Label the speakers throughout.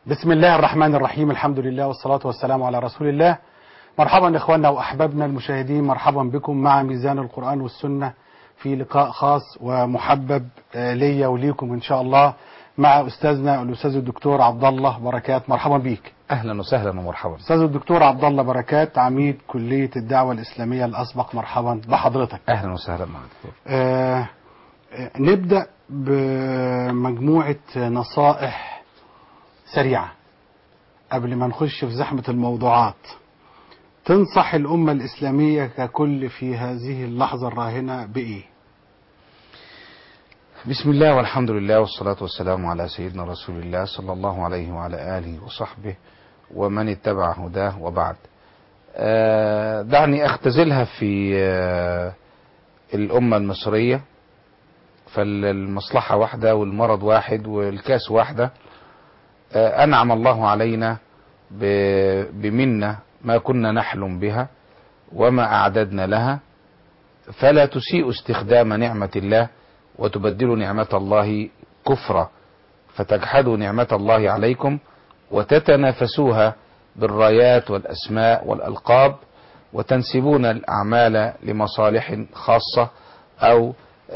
Speaker 1: بسم الله الرحمن الرحيم الحمد لله والصلاة والسلام على رسول الله مرحبا إخواننا وأحبابنا المشاهدين مرحبا بكم مع ميزان القرآن والسنة في لقاء خاص ومحبب آه، ليا وليكم إن شاء الله مع أستاذنا الأستاذ الدكتور عبد الله بركات مرحبا بيك
Speaker 2: اهلا وسهلا ومرحبا
Speaker 1: أستاذ الدكتور عبد الله بركات عميد كلية الدعوة الإسلامية الأسبق مرحبا بحضرتك
Speaker 2: اهلا وسهلا معك
Speaker 1: آه، آه، نبدأ بمجموعة نصائح سريعة قبل ما نخش في زحمة الموضوعات تنصح الأمة الإسلامية ككل في هذه اللحظة الراهنة بإيه؟
Speaker 2: بسم الله والحمد لله والصلاة والسلام على سيدنا رسول الله صلى الله عليه وعلى آله وصحبه ومن اتبع هداه وبعد آه، دعني أختزلها في آه، الأمة المصرية فالمصلحة واحدة والمرض واحد والكاس واحدة آه، أنعم الله علينا ب- بمنة ما كنا نحلم بها وما أعددنا لها فلا تسيء استخدام نعمة الله وتبدلوا نعمة الله كفرا فتجحدوا نعمة الله عليكم وتتنافسوها بالرايات والأسماء والألقاب وتنسبون الأعمال لمصالح خاصة أو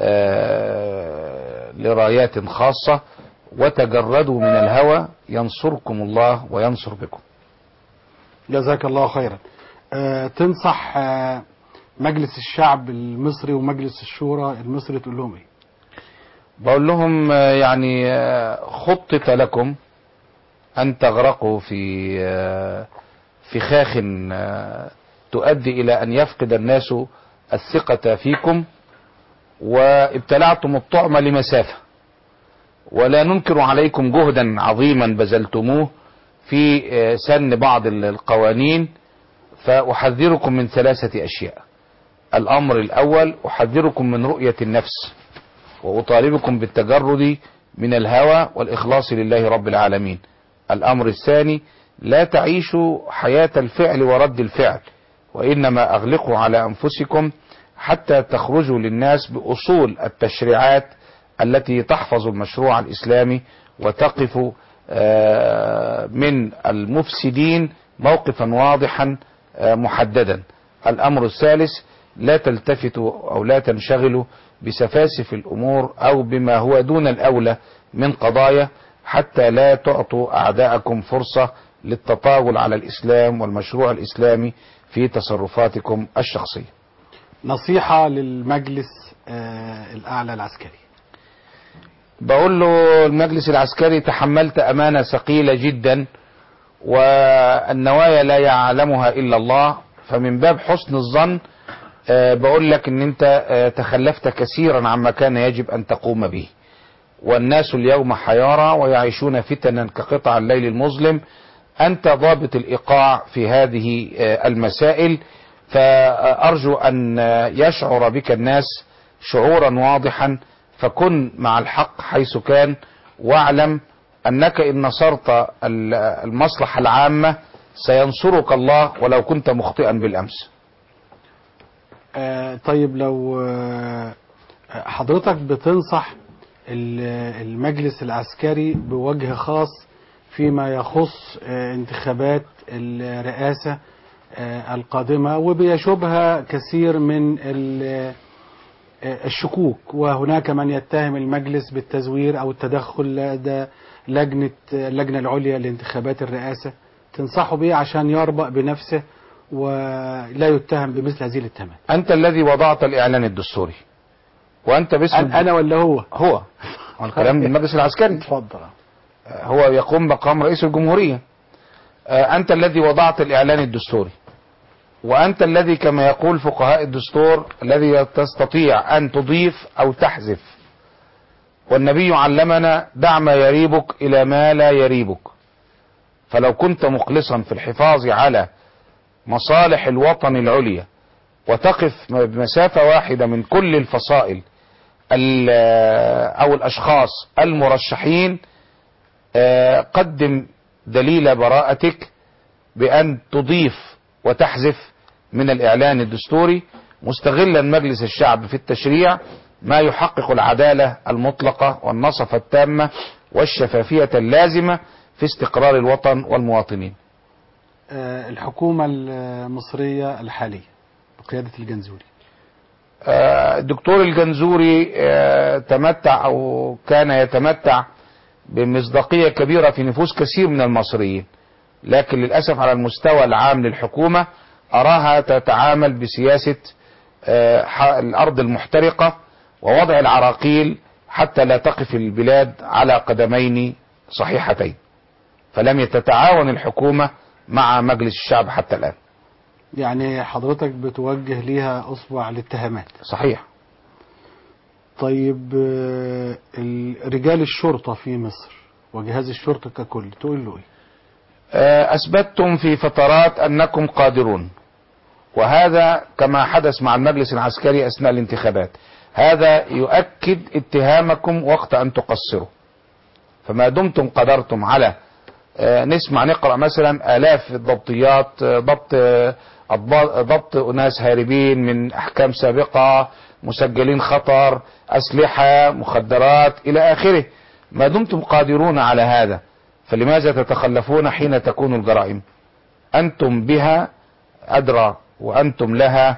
Speaker 2: آه، لرايات خاصة وتجردوا من الهوى ينصركم الله وينصر بكم
Speaker 1: جزاك الله خيرا آه، تنصح آه، مجلس الشعب المصري ومجلس الشورى المصري تقول لهم إيه؟
Speaker 2: بقول لهم آه، يعني آه، خطط لكم أن تغرقوا في آه، فخاخ آه، تؤدي إلى أن يفقد الناس الثقة فيكم وابتلعتم الطعم لمسافة ولا ننكر عليكم جهدا عظيما بذلتموه في آه، سن بعض القوانين فأحذركم من ثلاثة أشياء الأمر الأول أحذركم من رؤية النفس وأطالبكم بالتجرد من الهوى والإخلاص لله رب العالمين الأمر الثاني لا تعيشوا حياة الفعل ورد الفعل وإنما أغلقوا على أنفسكم حتى تخرجوا للناس بأصول التشريعات التي تحفظ المشروع الإسلامي وتقف آه، من المفسدين موقفا واضحا آه، محددا الأمر الثالث لا تلتفتوا أو لا تنشغلوا بسفاسف الأمور أو بما هو دون الأولى من قضايا حتى لا تعطوا أعداءكم فرصة للتطاول على الإسلام والمشروع الإسلامي في تصرفاتكم الشخصية
Speaker 1: نصيحة للمجلس آه، الأعلى العسكري
Speaker 2: بقول له المجلس العسكري تحملت أمانة ثقيلة جدا والنوايا لا يعلمها إلا الله فمن باب حسن الظن آه، بقول لك ان انت آه، تخلفت كثيرا عما كان يجب ان تقوم به والناس اليوم حيارى ويعيشون فتنا كقطع الليل المظلم انت ضابط الايقاع في هذه آه، المسائل فارجو ان آه، يشعر بك الناس شعورا واضحا فكن مع الحق حيث كان واعلم انك ان نصرت ال- المصلحة العامة سينصرك الله ولو كنت مخطئا بالامس
Speaker 1: آه، طيب لو آه، حضرتك بتنصح ال- المجلس العسكري بوجه خاص فيما يخص آه، انتخابات الرئاسة آه، القادمة وبيشوبها كثير من ال- آه، الشكوك وهناك من يتهم المجلس بالتزوير أو التدخل لدى لجنة اللجنة العليا لانتخابات الرئاسة تنصحه بيه عشان يربأ بنفسه ولا يتهم بمثل هذه الاتهامات
Speaker 2: انت الذي وضعت الاعلان الدستوري وانت باسم
Speaker 1: أنا أنا ولا هو
Speaker 2: هو هو الكلام من المجلس العسكري
Speaker 1: اتفضل
Speaker 2: آه، هو يقوم مقام رئيس الجمهورية آه، أنت الذي وضعت الإعلان الدستوري وأنت الذي كما يقول فقهاء الدستور الذي تستطيع أن تضيف أو تحذف والنبي علمنا دع ما يريبك إلى ما لا يريبك فلو كنت مخلصا في الحفاظ على مصالح الوطن العليا وتقف بمسافة واحدة من كل الفصائل ال- أو الأشخاص المرشحين آه، قدم دليل براءتك بأن تضيف وتحذف من الإعلان الدستوري مستغلا مجلس الشعب في التشريع ما يحقق العدالة المطلقة والنصفة التامة والشفافية اللازمة في استقرار الوطن والمواطنين
Speaker 1: آه، الحكومة المصرية الحالية بقيادة الجنزوري
Speaker 2: آه، الدكتور الجنزوري آه، تمتع او كان يتمتع بمصداقية كبيرة في نفوس كثير من المصريين لكن للأسف على المستوى العام للحكومة أراها تتعامل بسياسة آه، ح- الأرض المحترقة ووضع العراقيل حتى لا تقف البلاد على قدمين صحيحتين فلم تتعاون الحكومة مع مجلس الشعب حتى الآن
Speaker 1: يعني حضرتك بتوجه ليها أصبع الاتهامات
Speaker 2: صحيح
Speaker 1: طيب آه، ال- رجال الشرطة في مصر وجهاز الشرطة ككل تقول له ايه
Speaker 2: آه، أثبتتم في فترات أنكم قادرون وهذا كما حدث مع المجلس العسكري أثناء الانتخابات هذا يؤكد اتهامكم وقت أن تقصروا فما دمتم قدرتم على آه، نسمع نقرأ مثلا آلاف الضبطيات آه، ضبط آه، أضباط- ضبط أناس هاربين من أحكام سابقة مسجلين خطر أسلحة مخدرات إلى آخره ما دمتم قادرون على هذا فلماذا تتخلفون حين تكون الجرائم أنتم بها أدرى وأنتم لها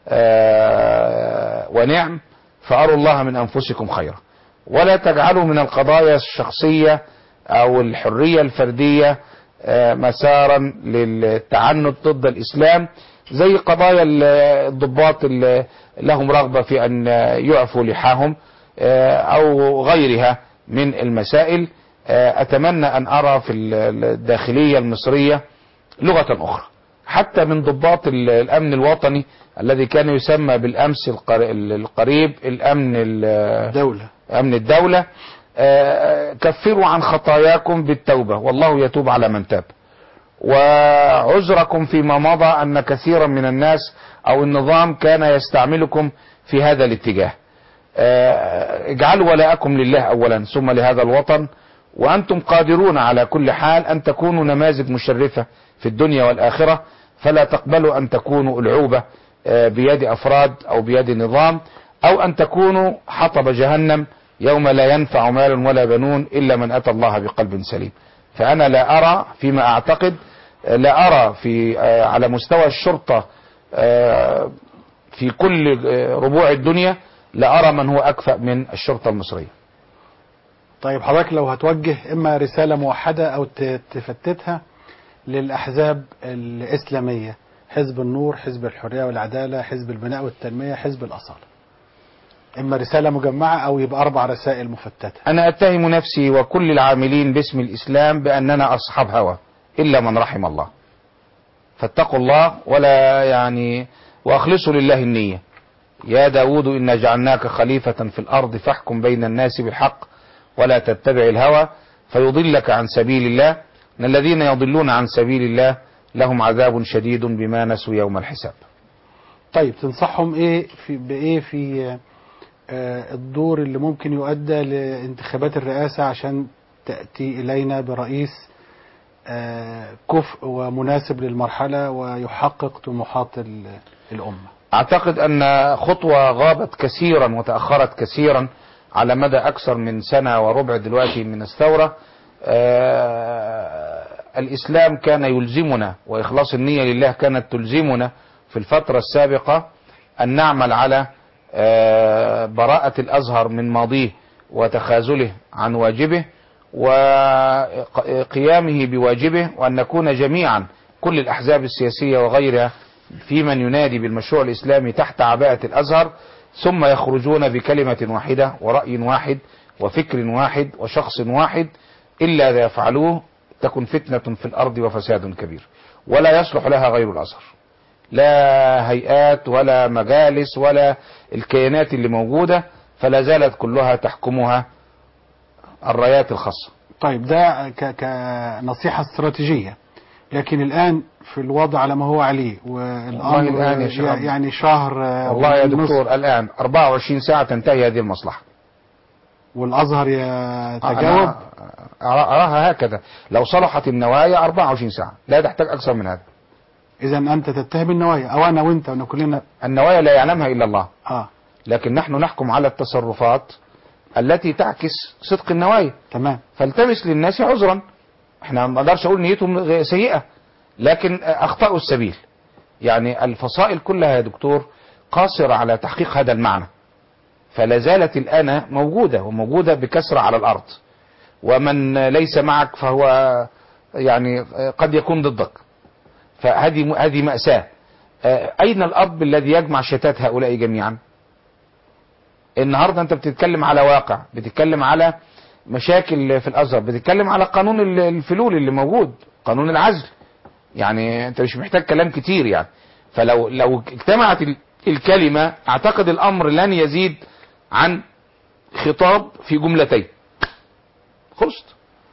Speaker 2: آه، ونعم فأروا الله من أنفسكم خيرا ولا تجعلوا من القضايا الشخصية أو الحرية الفردية آه، مسارا للتعنت ضد الإسلام زي قضايا ال- الضباط اللي لهم رغبة في أن يعفوا لحاهم آه، أو غيرها من المسائل آه، أتمنى أن أرى في ال- الداخلية المصرية لغة أخرى حتى من ضباط ال- الأمن الوطني الذي كان يسمى بالأمس القر- القريب الأمن ال-
Speaker 1: دولة
Speaker 2: أمن الدولة آه، كفروا عن خطاياكم بالتوبة والله يتوب على من تاب وعذركم فيما مضى أن كثيرا من الناس أو النظام كان يستعملكم في هذا الاتجاه آه، اجعلوا ولاءكم لله أولا ثم لهذا الوطن وأنتم قادرون على كل حال أن تكونوا نماذج مشرفة في الدنيا والآخرة فلا تقبلوا أن تكونوا ألعوبة آه، بيد أفراد أو بيد نظام أو أن تكونوا حطب جهنم يوم لا ينفع مال ولا بنون إلا من أتى الله بقلب سليم فأنا لا أرى فيما أعتقد آه، لا أرى في آه، على مستوى الشرطة آه، في كل آه، ربوع الدنيا لا أرى من هو أكفأ من الشرطة المصرية
Speaker 1: طيب حضرتك لو هتوجه إما رسالة موحدة أو ت- تفتتها للأحزاب الإسلامية حزب النور حزب الحرية والعدالة حزب البناء والتنمية حزب الأصالة إما رسالة مجمعة أو يبقى أربع رسائل مفتتة
Speaker 2: أنا أتهم نفسي وكل العاملين باسم الإسلام بأننا أصحاب هوى إلا من رحم الله فاتقوا الله ولا يعني وأخلصوا لله النية يا داود إنا جعلناك خليفة في الأرض فاحكم بين الناس بالحق ولا تتبع الهوى فيضلك عن سبيل الله إن الذين يضلون عن سبيل الله لهم عذاب شديد بما نسوا يوم الحساب
Speaker 1: طيب تنصحهم إيه في بإيه في آه، الدور اللي ممكن يؤدى لانتخابات الرئاسة عشان تأتي إلينا برئيس آه، كفء ومناسب للمرحلة ويحقق طموحات ال- الأمة
Speaker 2: أعتقد أن خطوة غابت كثيرا وتأخرت كثيرا على مدى أكثر من سنة وربع دلوقتي من الثورة آه، الإسلام كان يلزمنا وإخلاص النية لله كانت تلزمنا في الفترة السابقة أن نعمل على آه، براءة الأزهر من ماضيه وتخاذله عن واجبه وقيامه بواجبه وأن نكون جميعا كل الأحزاب السياسية وغيرها في من ينادي بالمشروع الإسلامي تحت عباءة الأزهر ثم يخرجون بكلمة واحدة ورأي واحد وفكر واحد وشخص واحد إلا إذا يفعلوه تكن فتنة في الأرض وفساد كبير ولا يصلح لها غير الأزهر لا هيئات ولا مجالس ولا الكيانات اللي موجودة فلا زالت كلها تحكمها الرايات الخاصة
Speaker 1: طيب ده ك- كنصيحة استراتيجية لكن الآن في الوضع على ما هو عليه والأمر
Speaker 2: والله الآن يا شيخ عبد-
Speaker 1: يعني شهر آه،
Speaker 2: والله يا
Speaker 1: ونص
Speaker 2: دكتور الآن 24 ساعة تنتهي هذه المصلحة
Speaker 1: والأزهر يتجاوب
Speaker 2: أنا أرى- أراها هكذا لو صلحت النوايا 24 ساعة لا تحتاج أكثر من هذا
Speaker 1: إذا أنت تتهم النوايا أو أنا وأنت وأنا كلنا
Speaker 2: النوايا لا يعلمها إلا الله
Speaker 1: آه
Speaker 2: لكن نحن نحكم على التصرفات التي تعكس صدق النوايا
Speaker 1: تمام
Speaker 2: فالتمس للناس عذرا احنا ما اقدرش اقول نيتهم غ- سيئة لكن اخطأوا السبيل يعني الفصائل كلها يا دكتور قاصرة على تحقيق هذا المعنى فلا زالت الآن موجودة وموجودة بكثرة على الأرض ومن ليس معك فهو يعني قد يكون ضدك فهذه هذه مأساة آه، أين الأب الذي يجمع شتات هؤلاء جميعا النهاردة أنت بتتكلم على واقع بتتكلم على مشاكل في الأزهر بتتكلم على قانون ال- الفلول اللي موجود قانون العزل يعني أنت مش محتاج كلام كتير يعني فلو لو اجتمعت ال- الكلمة أعتقد الأمر لن يزيد عن خطاب في جملتين خلصت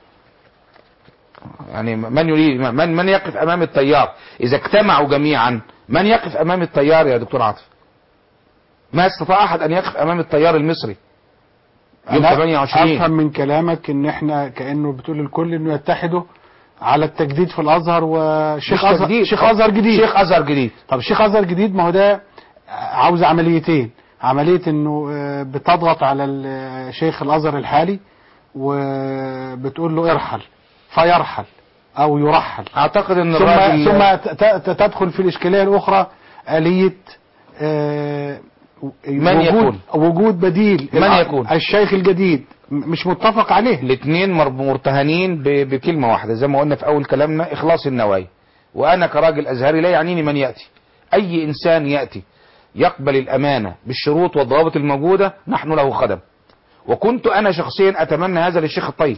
Speaker 2: يعني من يريد من من يقف امام التيار اذا اجتمعوا جميعا من يقف امام التيار يا دكتور عاطف ما استطاع احد ان يقف امام التيار المصري يوم
Speaker 1: أنا
Speaker 2: 28
Speaker 1: افهم من كلامك ان احنا كانه بتقول الكل انه يتحدوا على التجديد في الازهر وشيخ
Speaker 2: مش
Speaker 1: ازهر
Speaker 2: تجديد.
Speaker 1: شيخ ازهر جديد
Speaker 2: شيخ ازهر جديد
Speaker 1: طب شيخ ازهر جديد ما هو ده عاوز عمليتين عمليه انه آه، بتضغط على ال- شيخ الازهر الحالي وبتقول له ارحل فيرحل او يرحل
Speaker 2: اعتقد ان
Speaker 1: ثم
Speaker 2: الراجل
Speaker 1: ثم ت- ت- تدخل في الاشكاليه الاخرى اليه آه،
Speaker 2: من
Speaker 1: وجود
Speaker 2: يكون؟
Speaker 1: وجود بديل
Speaker 2: من
Speaker 1: الع-
Speaker 2: يكون؟
Speaker 1: الشيخ الجديد م- مش متفق عليه
Speaker 2: الاثنين مر- مرتهنين ب- بكلمة واحدة زي ما قلنا في اول كلامنا اخلاص النوايا وانا كراجل ازهري لا يعنيني من يأتي اي انسان يأتي يقبل الامانة بالشروط والضوابط الموجودة نحن له خدم وكنت انا شخصيا اتمنى هذا للشيخ الطيب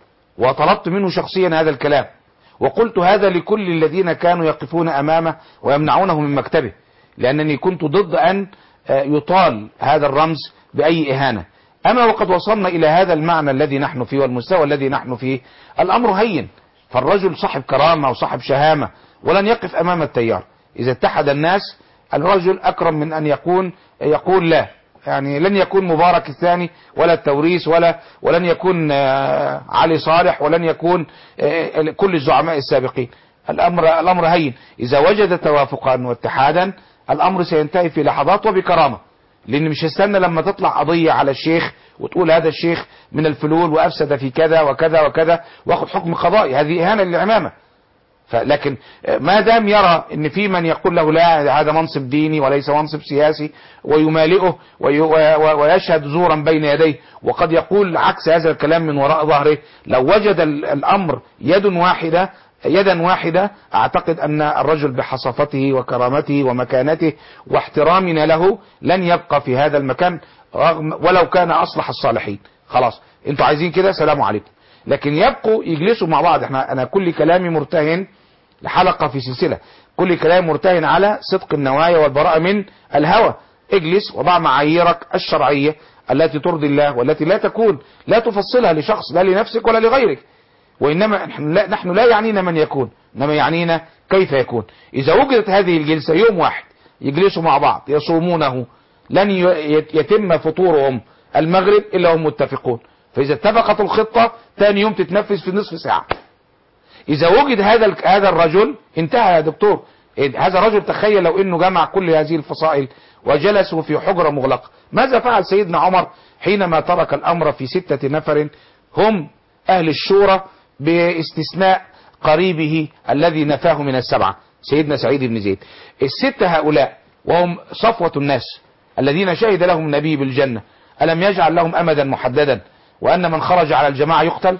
Speaker 2: وطلبت منه شخصيا هذا الكلام وقلت هذا لكل الذين كانوا يقفون امامه ويمنعونه من مكتبه لانني كنت ضد ان آه، يطال هذا الرمز باي اهانه اما وقد وصلنا الى هذا المعنى الذي نحن فيه والمستوى الذي نحن فيه الامر هين فالرجل صاحب كرامه وصاحب شهامه ولن يقف امام التيار اذا اتحد الناس الرجل اكرم من ان يكون يقول لا يعني لن يكون مبارك الثاني ولا التوريث ولا ولن يكون آه، علي صالح ولن يكون آه، كل الزعماء السابقين الامر الامر هين اذا وجد توافقا واتحادا الامر سينتهي في لحظات وبكرامه لان مش هستنى لما تطلع قضيه على الشيخ وتقول هذا الشيخ من الفلول وافسد في كذا وكذا وكذا واخد حكم قضائي هذه اهانه للعمامه فلكن ما دام يرى ان في من يقول له لا هذا منصب ديني وليس منصب سياسي ويمالئه وي- و- ويشهد زورا بين يديه وقد يقول عكس هذا الكلام من وراء ظهره لو وجد ال- الامر يد واحدة يدا واحدة اعتقد ان الرجل بحصافته وكرامته ومكانته واحترامنا له لن يبقى في هذا المكان رغم ولو كان اصلح الصالحين خلاص انتوا عايزين كده سلام عليكم لكن يبقوا يجلسوا مع بعض احنا انا كل كلامي مرتهن لحلقة في سلسلة كل كلام مرتهن على صدق النوايا والبراءة من الهوى اجلس وضع معاييرك الشرعية التي ترضي الله والتي لا تكون لا تفصلها لشخص لا لنفسك ولا لغيرك وإنما نحن لا, نحن لا يعنينا من يكون إنما يعنينا كيف يكون إذا وجدت هذه الجلسة يوم واحد يجلسوا مع بعض يصومونه لن ي- يتم فطورهم المغرب إلا هم متفقون فإذا اتفقت الخطة ثاني يوم تتنفذ في نصف ساعة إذا وجد هذا ال- هذا الرجل انتهى يا دكتور إيه، هذا الرجل تخيل لو انه جمع كل هذه الفصائل وجلسوا في حجرة مغلقة ماذا فعل سيدنا عمر حينما ترك الأمر في ستة نفر هم أهل الشورى باستثناء قريبه الذي نفاه من السبعة سيدنا سعيد بن زيد الستة هؤلاء وهم صفوة الناس الذين شهد لهم النبي بالجنة ألم يجعل لهم أمدا محددا وأن من خرج على الجماعة يقتل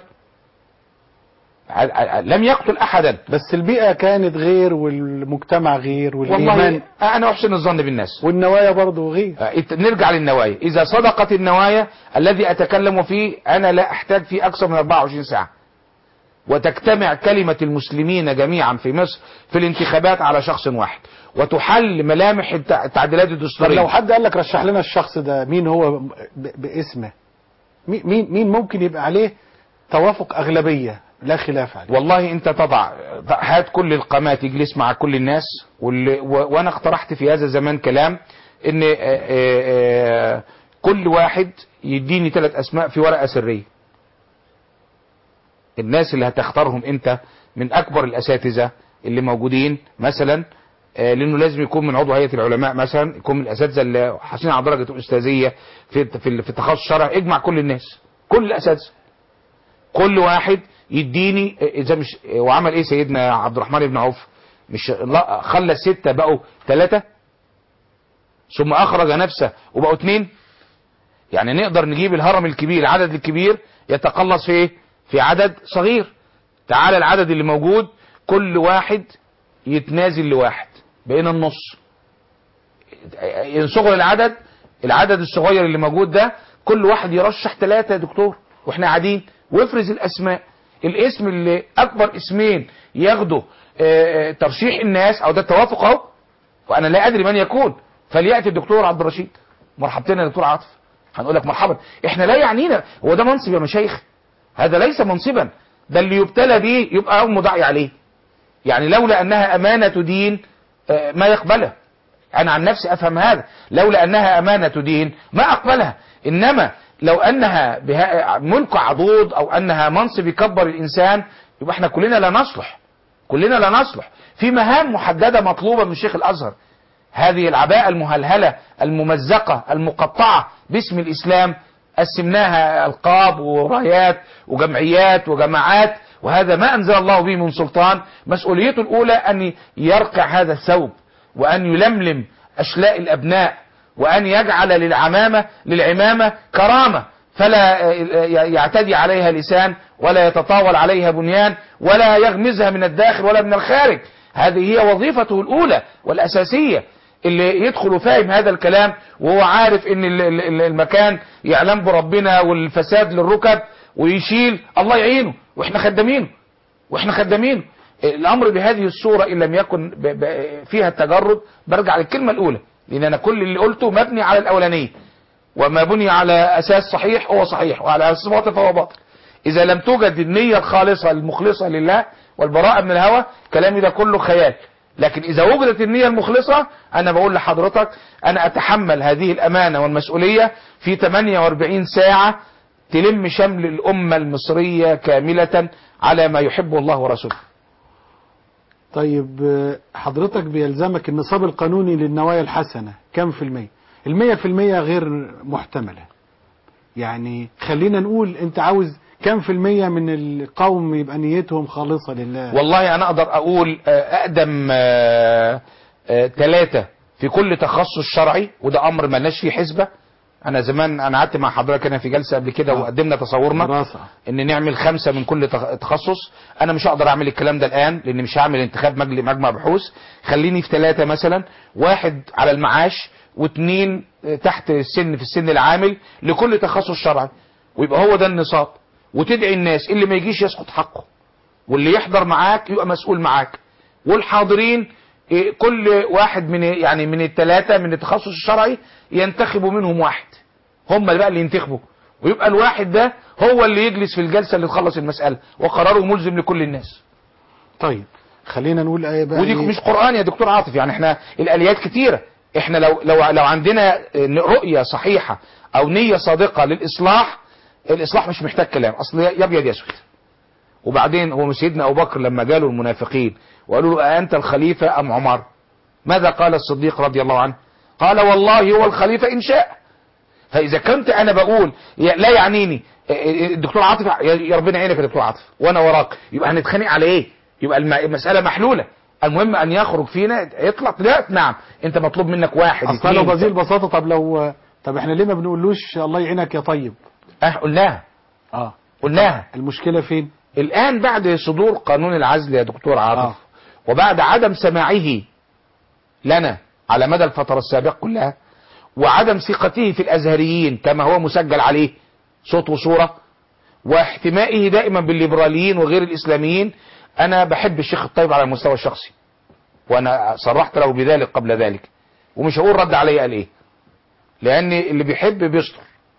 Speaker 2: ع- ع- لم يقتل أحدا
Speaker 1: بس البيئة كانت غير والمجتمع غير والإيمان
Speaker 2: والله أنا أحسن الظن بالناس
Speaker 1: والنوايا برضه غير
Speaker 2: آه، إت- نرجع للنوايا إذا صدقت النوايا الذي أتكلم فيه أنا لا أحتاج فيه أكثر من 24 ساعة وتجتمع كلمة المسلمين جميعا في مصر في الانتخابات على شخص واحد وتحل ملامح الت- التعديلات
Speaker 1: طب
Speaker 2: الدستورية
Speaker 1: لو حد قال لك رشح لنا الشخص ده مين هو ب- باسمه مين- مين مين ممكن يبقى عليه توافق أغلبية لا خلاف عليه
Speaker 2: والله انت تضع هات كل القامات يجلس مع كل الناس واللي و... وانا اقترحت في هذا الزمان كلام ان آه، آه، آه، كل واحد يديني ثلاث اسماء في ورقة سرية الناس اللي هتختارهم انت من اكبر الاساتذة اللي موجودين مثلا آه، لانه لازم يكون من عضو هيئه العلماء مثلا يكون من الاساتذه اللي حاصلين على درجه الاستاذيه في في في التخصص الشرعي اجمع كل الناس كل الاساتذه كل واحد يديني اذا مش وعمل ايه سيدنا عبد الرحمن بن عوف مش لا خلى الستة بقوا ثلاثة ثم اخرج نفسه وبقوا اثنين يعني نقدر نجيب الهرم الكبير العدد الكبير يتقلص في ايه في عدد صغير تعالى العدد اللي موجود كل واحد يتنازل لواحد بقينا النص ينصغر العدد العدد الصغير اللي موجود ده كل واحد يرشح ثلاثة يا دكتور واحنا قاعدين وافرز الاسماء الاسم اللي اكبر اسمين ياخدوا آه، آه، ترشيح الناس او ده التوافق اهو وانا لا ادري من يكون فلياتي الدكتور عبد الرشيد مرحبتين يا دكتور عاطف هنقول لك مرحبا احنا لا يعنينا هو ده منصب يا مشايخ هذا ليس منصبا ده اللي يبتلى به يبقى مدعي عليه يعني لولا انها امانة دين آه، ما يقبلها انا عن نفسي افهم هذا لولا انها امانة دين ما اقبلها انما لو انها بها ملك عضوض او انها منصب يكبر الانسان يبقى احنا كلنا لا نصلح كلنا لا نصلح في مهام محددة مطلوبة من شيخ الازهر هذه العباءة المهلهلة الممزقة المقطعة باسم الاسلام قسمناها القاب ورايات وجمعيات وجماعات وهذا ما انزل الله به من سلطان مسؤوليته الاولى ان يرقع هذا الثوب وان يلملم اشلاء الابناء وان يجعل للعمامة للعمامة كرامة فلا يعتدي عليها لسان ولا يتطاول عليها بنيان ولا يغمزها من الداخل ولا من الخارج هذه هي وظيفته الاولى والاساسية اللي يدخل فاهم هذا الكلام وهو عارف ان ال- ال- المكان يعلم بربنا والفساد للركب ويشيل الله يعينه واحنا خدامينه واحنا خدامينه الامر بهذه الصورة ان لم يكن ب- ب- فيها التجرد برجع للكلمة الاولى لان انا كل اللي قلته مبني على الاولانية وما بني على اساس صحيح هو صحيح وعلى اساس باطل فهو باطل اذا لم توجد النية الخالصة المخلصة لله والبراءة من الهوى كلامي ده كله خيال لكن اذا وجدت النية المخلصة انا بقول لحضرتك انا اتحمل هذه الامانة والمسؤولية في 48 ساعة تلم شمل الامة المصرية كاملة على ما يحبه الله ورسوله
Speaker 1: طيب آه، حضرتك بيلزمك النصاب القانوني للنوايا الحسنة كم في المية المية في المية غير محتملة يعني خلينا نقول انت عاوز كم في المية من القوم يبقى نيتهم خالصة لله
Speaker 2: والله انا اقدر اقول آه، اقدم ثلاثة في كل تخصص شرعي وده امر ملناش فيه حسبة انا زمان انا قعدت مع حضرتك هنا في جلسة قبل كده
Speaker 1: آه.
Speaker 2: وقدمنا تصورنا
Speaker 1: دراسة
Speaker 2: ان نعمل خمسة من كل تخ- تخصص انا مش هقدر اعمل الكلام ده الان لان مش هعمل انتخاب مجل- مجمع بحوث خليني في ثلاثة مثلا واحد على المعاش واثنين آه، تحت السن في السن العامل لكل تخصص شرعي ويبقى هو ده النصاب وتدعي الناس اللي ما يجيش يسقط حقه واللي يحضر معاك يبقى مسؤول معاك والحاضرين إيه، كل واحد من يعني من الثلاثة من التخصص الشرعي ينتخبوا منهم واحد هم اللي بقى اللي ينتخبوا ويبقى الواحد ده هو اللي يجلس في الجلسة اللي تخلص المسألة وقراره ملزم لكل الناس
Speaker 1: طيب خلينا نقول ايه بقى
Speaker 2: ودي
Speaker 1: إيه؟
Speaker 2: مش قرآن يا دكتور عاطف يعني احنا الآليات كتيرة احنا لو لو لو عندنا رؤية صحيحة او نية صادقة للإصلاح الإصلاح مش محتاج كلام اصل يا ابيض يا اسود وبعدين هو سيدنا ابو بكر لما جاله المنافقين وقالوا له أأنت الخليفة ام عمر ماذا قال الصديق رضي الله عنه قال والله هو الخليفة ان شاء فاذا كنت انا بقول ي- لا يعنيني الدكتور عاطف يا يا ربنا يعينك يا دكتور عاطف وانا وراك يبقى هنتخانق على ايه يبقى الم- المسألة محلولة المهم ان يخرج فينا يطلع لا نعم انت مطلوب منك واحد
Speaker 1: اصلا لو
Speaker 2: اتنين،
Speaker 1: بهذه البساطة طب لو طب احنا ليه ما بنقولوش الله يعينك يا طيب
Speaker 2: اه قلناها
Speaker 1: اه
Speaker 2: قلناها
Speaker 1: المشكلة فين
Speaker 2: الآن بعد صدور قانون العزل يا دكتور عاطف
Speaker 1: آه.
Speaker 2: وبعد عدم سماعه لنا على مدى الفترة السابقة كلها وعدم ثقته في الأزهريين كما هو مسجل عليه صوت وصورة واحتمائه دائما بالليبراليين وغير الإسلاميين أنا بحب الشيخ الطيب على المستوى الشخصي وأنا صرحت له بذلك قبل ذلك ومش هقول رد علي قال إيه لأن اللي بيحب بيستر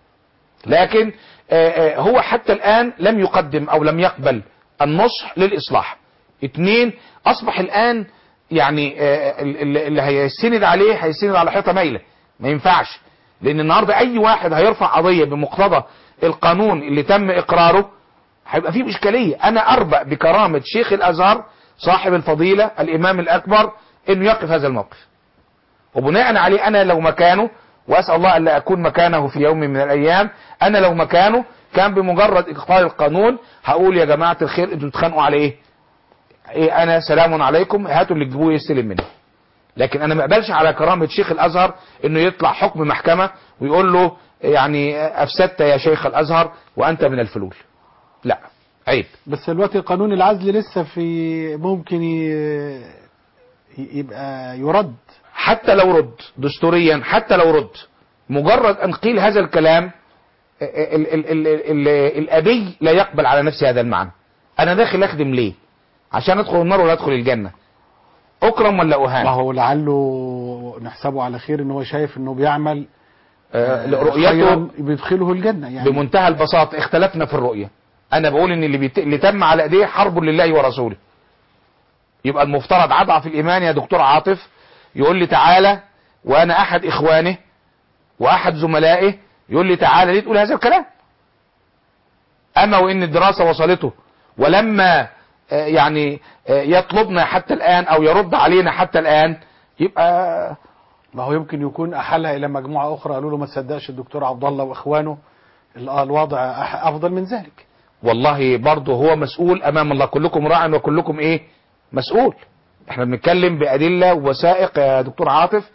Speaker 2: لكن آه، آه، هو حتى الآن لم يقدم أو لم يقبل النصح للإصلاح اتنين أصبح الآن يعني آه، ال- ال- اللي هيستند عليه هيستند على حيطة مايلة ما ينفعش لأن النهاردة أي واحد هيرفع قضية بمقتضى القانون اللي تم إقراره هيبقى فيه إشكالية أنا أربأ بكرامة شيخ الأزهر صاحب الفضيلة الإمام الأكبر إنه يقف هذا الموقف وبناء عليه انا لو مكانه واسال الله الا اكون مكانه في يوم من الايام انا لو مكانه كان بمجرد اقرار القانون هقول يا جماعه الخير انتوا بتتخانقوا على ايه؟ ايه انا سلام عليكم هاتوا اللي تجيبوه يستلم مني لكن انا ما اقبلش على كرامه شيخ الازهر انه يطلع حكم محكمه ويقول له يعني افسدت يا شيخ الازهر وانت من الفلول لا عيب
Speaker 1: بس دلوقتي قانون العزل لسه في ممكن ي- يبقى يرد
Speaker 2: حتى لو رد دستوريا حتى لو رد مجرد ان قيل هذا الكلام ال ال ال ال الابي لا يقبل على نفسه هذا المعنى انا داخل اخدم ليه عشان ادخل النار ولا ادخل الجنه اكرم ولا
Speaker 1: ما
Speaker 2: اهان
Speaker 1: هو لعله نحسبه على خير ان هو شايف انه بيعمل
Speaker 2: آه،
Speaker 1: خيراً
Speaker 2: رؤيته
Speaker 1: بيدخله الجنه يعني
Speaker 2: بمنتهى البساطه اختلفنا في الرؤيه انا بقول ان اللي, بيت... اللي تم على ايديه حرب لله ورسوله يبقى المفترض اضعف الايمان يا دكتور عاطف يقول لي تعالى وانا احد اخوانه واحد زملائه يقول لي تعالى ليه تقول هذا الكلام اما وان الدراسه وصلته ولما آه، يعني آه، يطلبنا حتى الان او يرد علينا حتى الان يبقى
Speaker 1: ما هو يمكن يكون احالها الى مجموعه اخرى قالوا له ما تصدقش الدكتور عبد الله واخوانه ال- آه الوضع أح- افضل من ذلك
Speaker 2: والله برضه هو مسؤول امام الله كلكم راع وكلكم ايه مسؤول احنا بنتكلم بادله ووثائق يا دكتور عاطف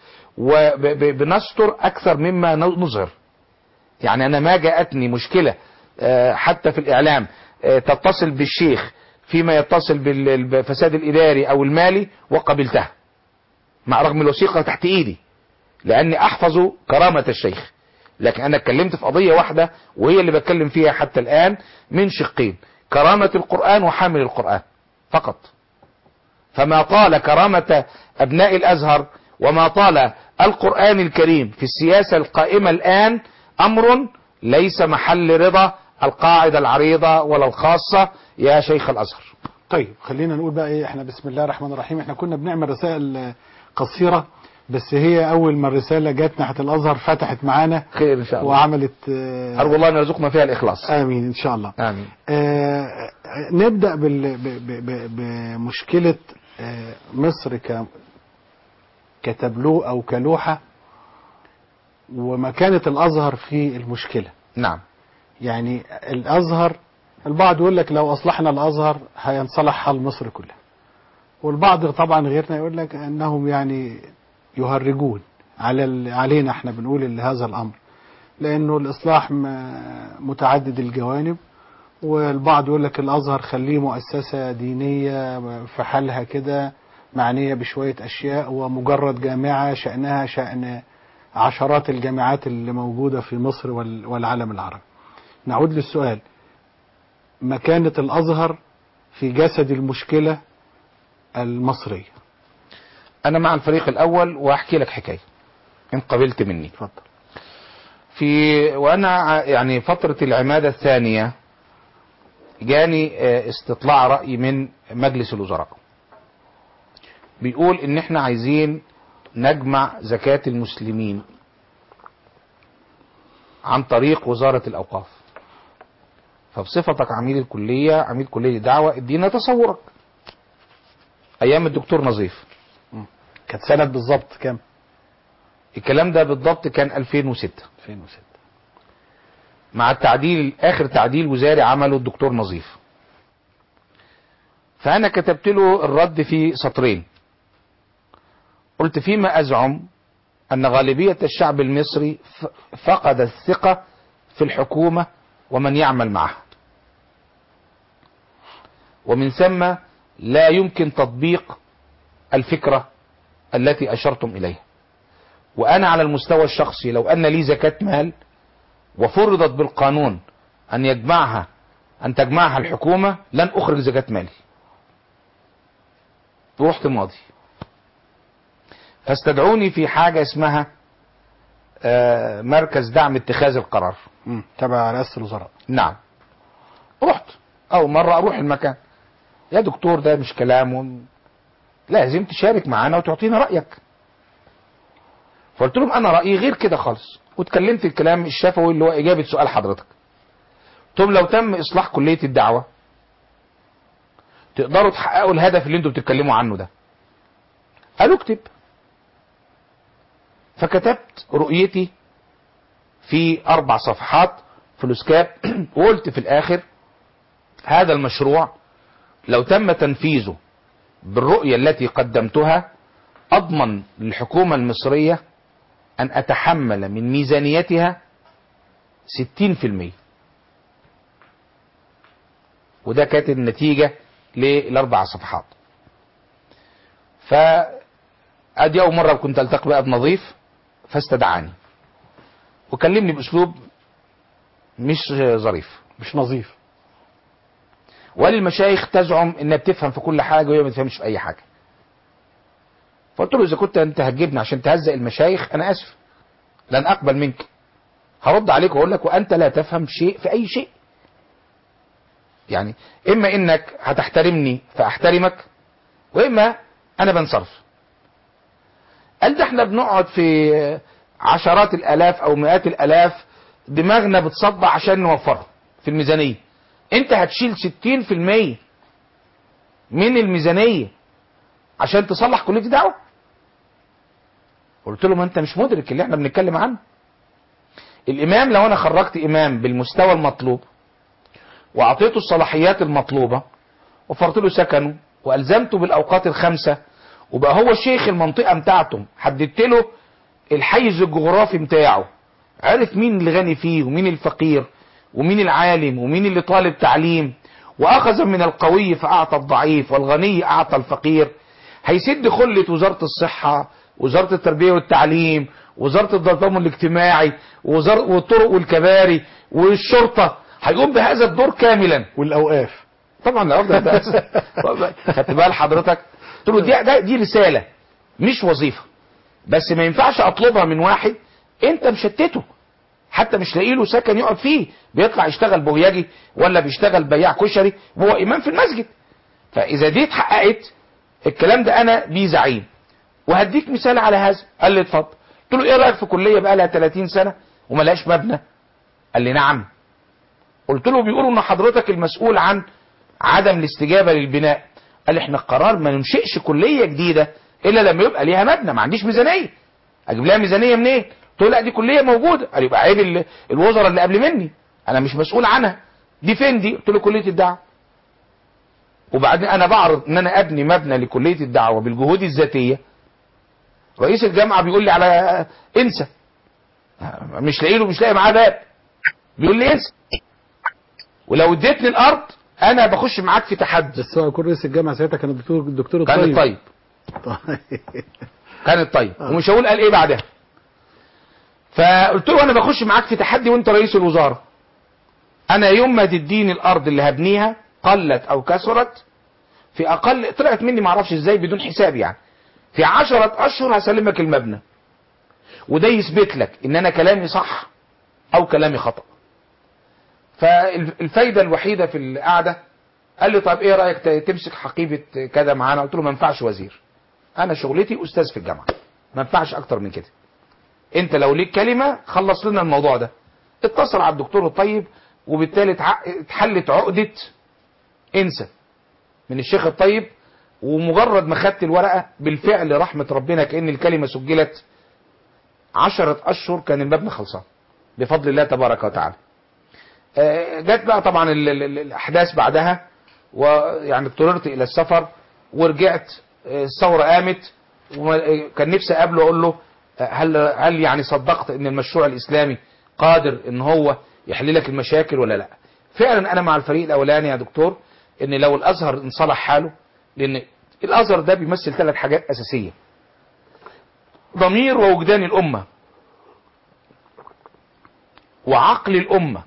Speaker 2: وبنستر اكثر مما نظهر يعني انا ما جاءتني مشكله آه، حتى في الاعلام آه، تتصل بالشيخ فيما يتصل بال- بالفساد الاداري او المالي وقبلتها مع رغم الوثيقه تحت ايدي لاني احفظ كرامه الشيخ لكن انا اتكلمت في قضيه واحده وهي اللي بتكلم فيها حتى الان من شقين كرامه القران وحامل القران فقط فما طال كرامه ابناء الازهر وما طال القران الكريم في السياسه القائمه الان امر ليس محل رضا القاعده العريضه ولا الخاصه يا شيخ الازهر
Speaker 1: طيب خلينا نقول بقى ايه احنا بسم الله الرحمن الرحيم احنا كنا بنعمل رسائل آه، قصيره بس هي اول ما الرساله جت ناحيه الازهر فتحت معانا
Speaker 2: خير ان شاء الله
Speaker 1: وعملت آه،
Speaker 2: ارجو الله ان يرزقنا فيها الاخلاص
Speaker 1: امين ان شاء الله
Speaker 2: امين
Speaker 1: آه، نبدأ بال- ب- ب- ب- بمشكلة آه، مصر ك كتابلو أو كلوحة ومكانة الأزهر في المشكلة
Speaker 2: نعم
Speaker 1: يعني الأزهر البعض يقول لك لو أصلحنا الأزهر هينصلح حال مصر كلها والبعض طبعا غيرنا يقول لك أنهم يعني يهرجون على ال- علينا احنا بنقول هذا الأمر لأنه الإصلاح م- متعدد الجوانب والبعض يقول لك الازهر خليه مؤسسه دينيه في حالها كده معنيه بشويه اشياء ومجرد جامعه شانها شان عشرات الجامعات اللي موجوده في مصر وال- والعالم العربي. نعود للسؤال مكانه الازهر في جسد المشكله المصريه.
Speaker 2: انا مع الفريق الاول واحكي لك حكايه ان قبلت مني
Speaker 1: اتفضل.
Speaker 2: في وانا ع- يعني فتره العماده الثانيه جاني آه، استطلاع راي من مجلس الوزراء بيقول ان احنا عايزين نجمع زكاه المسلمين عن طريق وزاره الاوقاف فبصفتك عميد الكليه عميد كليه دعوه ادينا تصورك ايام الدكتور نظيف
Speaker 1: كانت سنه بالظبط كام؟
Speaker 2: الكلام ده بالضبط كان 2006
Speaker 1: 2006
Speaker 2: مع التعديل اخر تعديل وزاري عمله الدكتور نظيف فانا كتبت له الرد في سطرين قلت فيما ازعم ان غالبيه الشعب المصري ف- فقد الثقه في الحكومه ومن يعمل معها ومن ثم لا يمكن تطبيق الفكره التي اشرتم اليها وانا على المستوى الشخصي لو ان لي زكاه مال وفرضت بالقانون أن يجمعها أن تجمعها الحكومة لن أخرج زكاة مالي ورحت ماضي فاستدعوني في حاجة اسمها آه، مركز دعم اتخاذ القرار
Speaker 1: مم. تبع رئاسه الوزراء.
Speaker 2: نعم رحت أول مرة أروح المكان يا دكتور ده مش كلام لازم تشارك معانا وتعطينا رأيك فقلت لهم أنا رأيي غير كده خالص واتكلمت الكلام الشفوي اللي هو إجابة سؤال حضرتك قلت لهم لو تم إصلاح كلية الدعوة تقدروا تحققوا الهدف اللي انتوا بتتكلموا عنه ده قالوا اكتب فكتبت رؤيتي في أربع صفحات فلوس كاب وقلت في الاخر هذا المشروع لو تم تنفيذه بالرؤية التي قدمتها اضمن للحكومة المصرية ان اتحمل من ميزانيتها ستين في المية وده كانت النتيجة للاربع صفحات فادي اول مرة كنت التقي بقى بنظيف فاستدعاني وكلمني باسلوب مش ظريف
Speaker 1: مش نظيف
Speaker 2: وقال المشايخ تزعم انها بتفهم في كل حاجه وهي ما بتفهمش في اي حاجه فقلت له اذا كنت انت هتجيبني عشان تهزق المشايخ انا اسف لن اقبل منك هرد عليك واقول لك وانت لا تفهم شيء في اي شيء يعني اما انك هتحترمني فاحترمك واما انا بنصرف قال ده احنا بنقعد في عشرات الالاف او مئات الالاف دماغنا بتصدع عشان نوفرها في الميزانيه انت هتشيل 60% من الميزانيه عشان تصلح كليه الدعوه قلت له ما انت مش مدرك اللي احنا بنتكلم عنه الامام لو انا خرجت امام بالمستوى المطلوب واعطيته الصلاحيات المطلوبه وفرت له سكنه والزمته بالاوقات الخمسه وبقى هو شيخ المنطقه بتاعته حددت له الحيز الجغرافي بتاعه عرف مين اللي غني فيه ومين الفقير ومين العالم ومين اللي طالب تعليم واخذ من القوي فاعطى الضعيف والغني اعطى الفقير هيسد خلة وزارة الصحة وزارة التربية والتعليم وزارة التضامن الاجتماعي وزارة والطرق والكباري والشرطة هيقوم بهذا الدور كاملا
Speaker 1: والاوقاف
Speaker 2: طبعا الارض ده خدت بال حضرتك قلت له دي, ده- دي رسالة مش وظيفة بس ما ينفعش اطلبها من واحد انت مشتته حتى مش لاقي له سكن يقعد فيه بيطلع يشتغل بوياجي ولا بيشتغل بياع كشري وهو امام في المسجد فاذا دي اتحققت الكلام ده انا بيه زعيم وهديك مثال على هذا قال لي اتفضل قلت له ايه رايك في كليه بقى لها 30 سنه وما لهاش مبنى قال لي نعم قلت له بيقولوا ان حضرتك المسؤول عن عدم الاستجابه للبناء قال لي احنا القرار ما ننشئش كليه جديده الا لما يبقى ليها مبنى ما عنديش ميزانيه اجيب لها ميزانيه منين قلت له لا دي كليه موجوده قال يبقى عيب ال- الوزراء اللي قبل مني انا مش مسؤول عنها دي فين دي قلت له كليه الدعوه وبعدين انا بعرض ان انا ابني مبنى لكليه الدعوه بالجهود الذاتيه رئيس الجامعه بيقول لي على انسى مش لاقي له مش لاقي معاه باب بيقول لي انسى ولو اديتني الارض انا بخش معاك في تحدي
Speaker 1: بس هو يكون رئيس الجامعه ساعتها كان الدكتور الدكتور
Speaker 2: كان
Speaker 1: الطيب
Speaker 2: الطيب
Speaker 1: طيب
Speaker 2: كان الطيب
Speaker 1: آه.
Speaker 2: ومش هقول قال ايه بعدها فقلت له انا بخش معاك في تحدي وانت رئيس الوزاره انا يوم ما تديني الارض اللي هبنيها قلت او كثرت في اقل طلعت مني معرفش ازاي بدون حساب يعني في عشرة اشهر هسلمك المبنى وده يثبت لك ان انا كلامي صح او كلامي خطأ فالفايدة الوحيدة في القعدة قال لي طب ايه رأيك ت- تمسك حقيبة كذا معانا قلت له ما ينفعش وزير انا شغلتي استاذ في الجامعة ما ينفعش اكتر من كده انت لو ليك كلمة خلص لنا الموضوع ده اتصل على الدكتور الطيب وبالتالي اتع- اتحلت عقدة انسى من الشيخ الطيب ومجرد ما خدت الورقة بالفعل رحمة ربنا كأن الكلمة سجلت عشرة أشهر كان المبنى خلصان بفضل الله تبارك وتعالى آه، جت بقى طبعا ال- ال- ال- الأحداث بعدها ويعني اضطررت إلى السفر ورجعت آه، الثورة قامت وكان نفسي أقابله أقول له آه، هل هل يعني صدقت إن المشروع الإسلامي قادر إن هو يحل لك المشاكل ولا لا فعلا أنا مع الفريق الأولاني يا دكتور إن لو الأزهر انصلح حاله لأن الأزهر ده بيمثل ثلاث حاجات أساسية ضمير ووجدان الأمة وعقل الأمة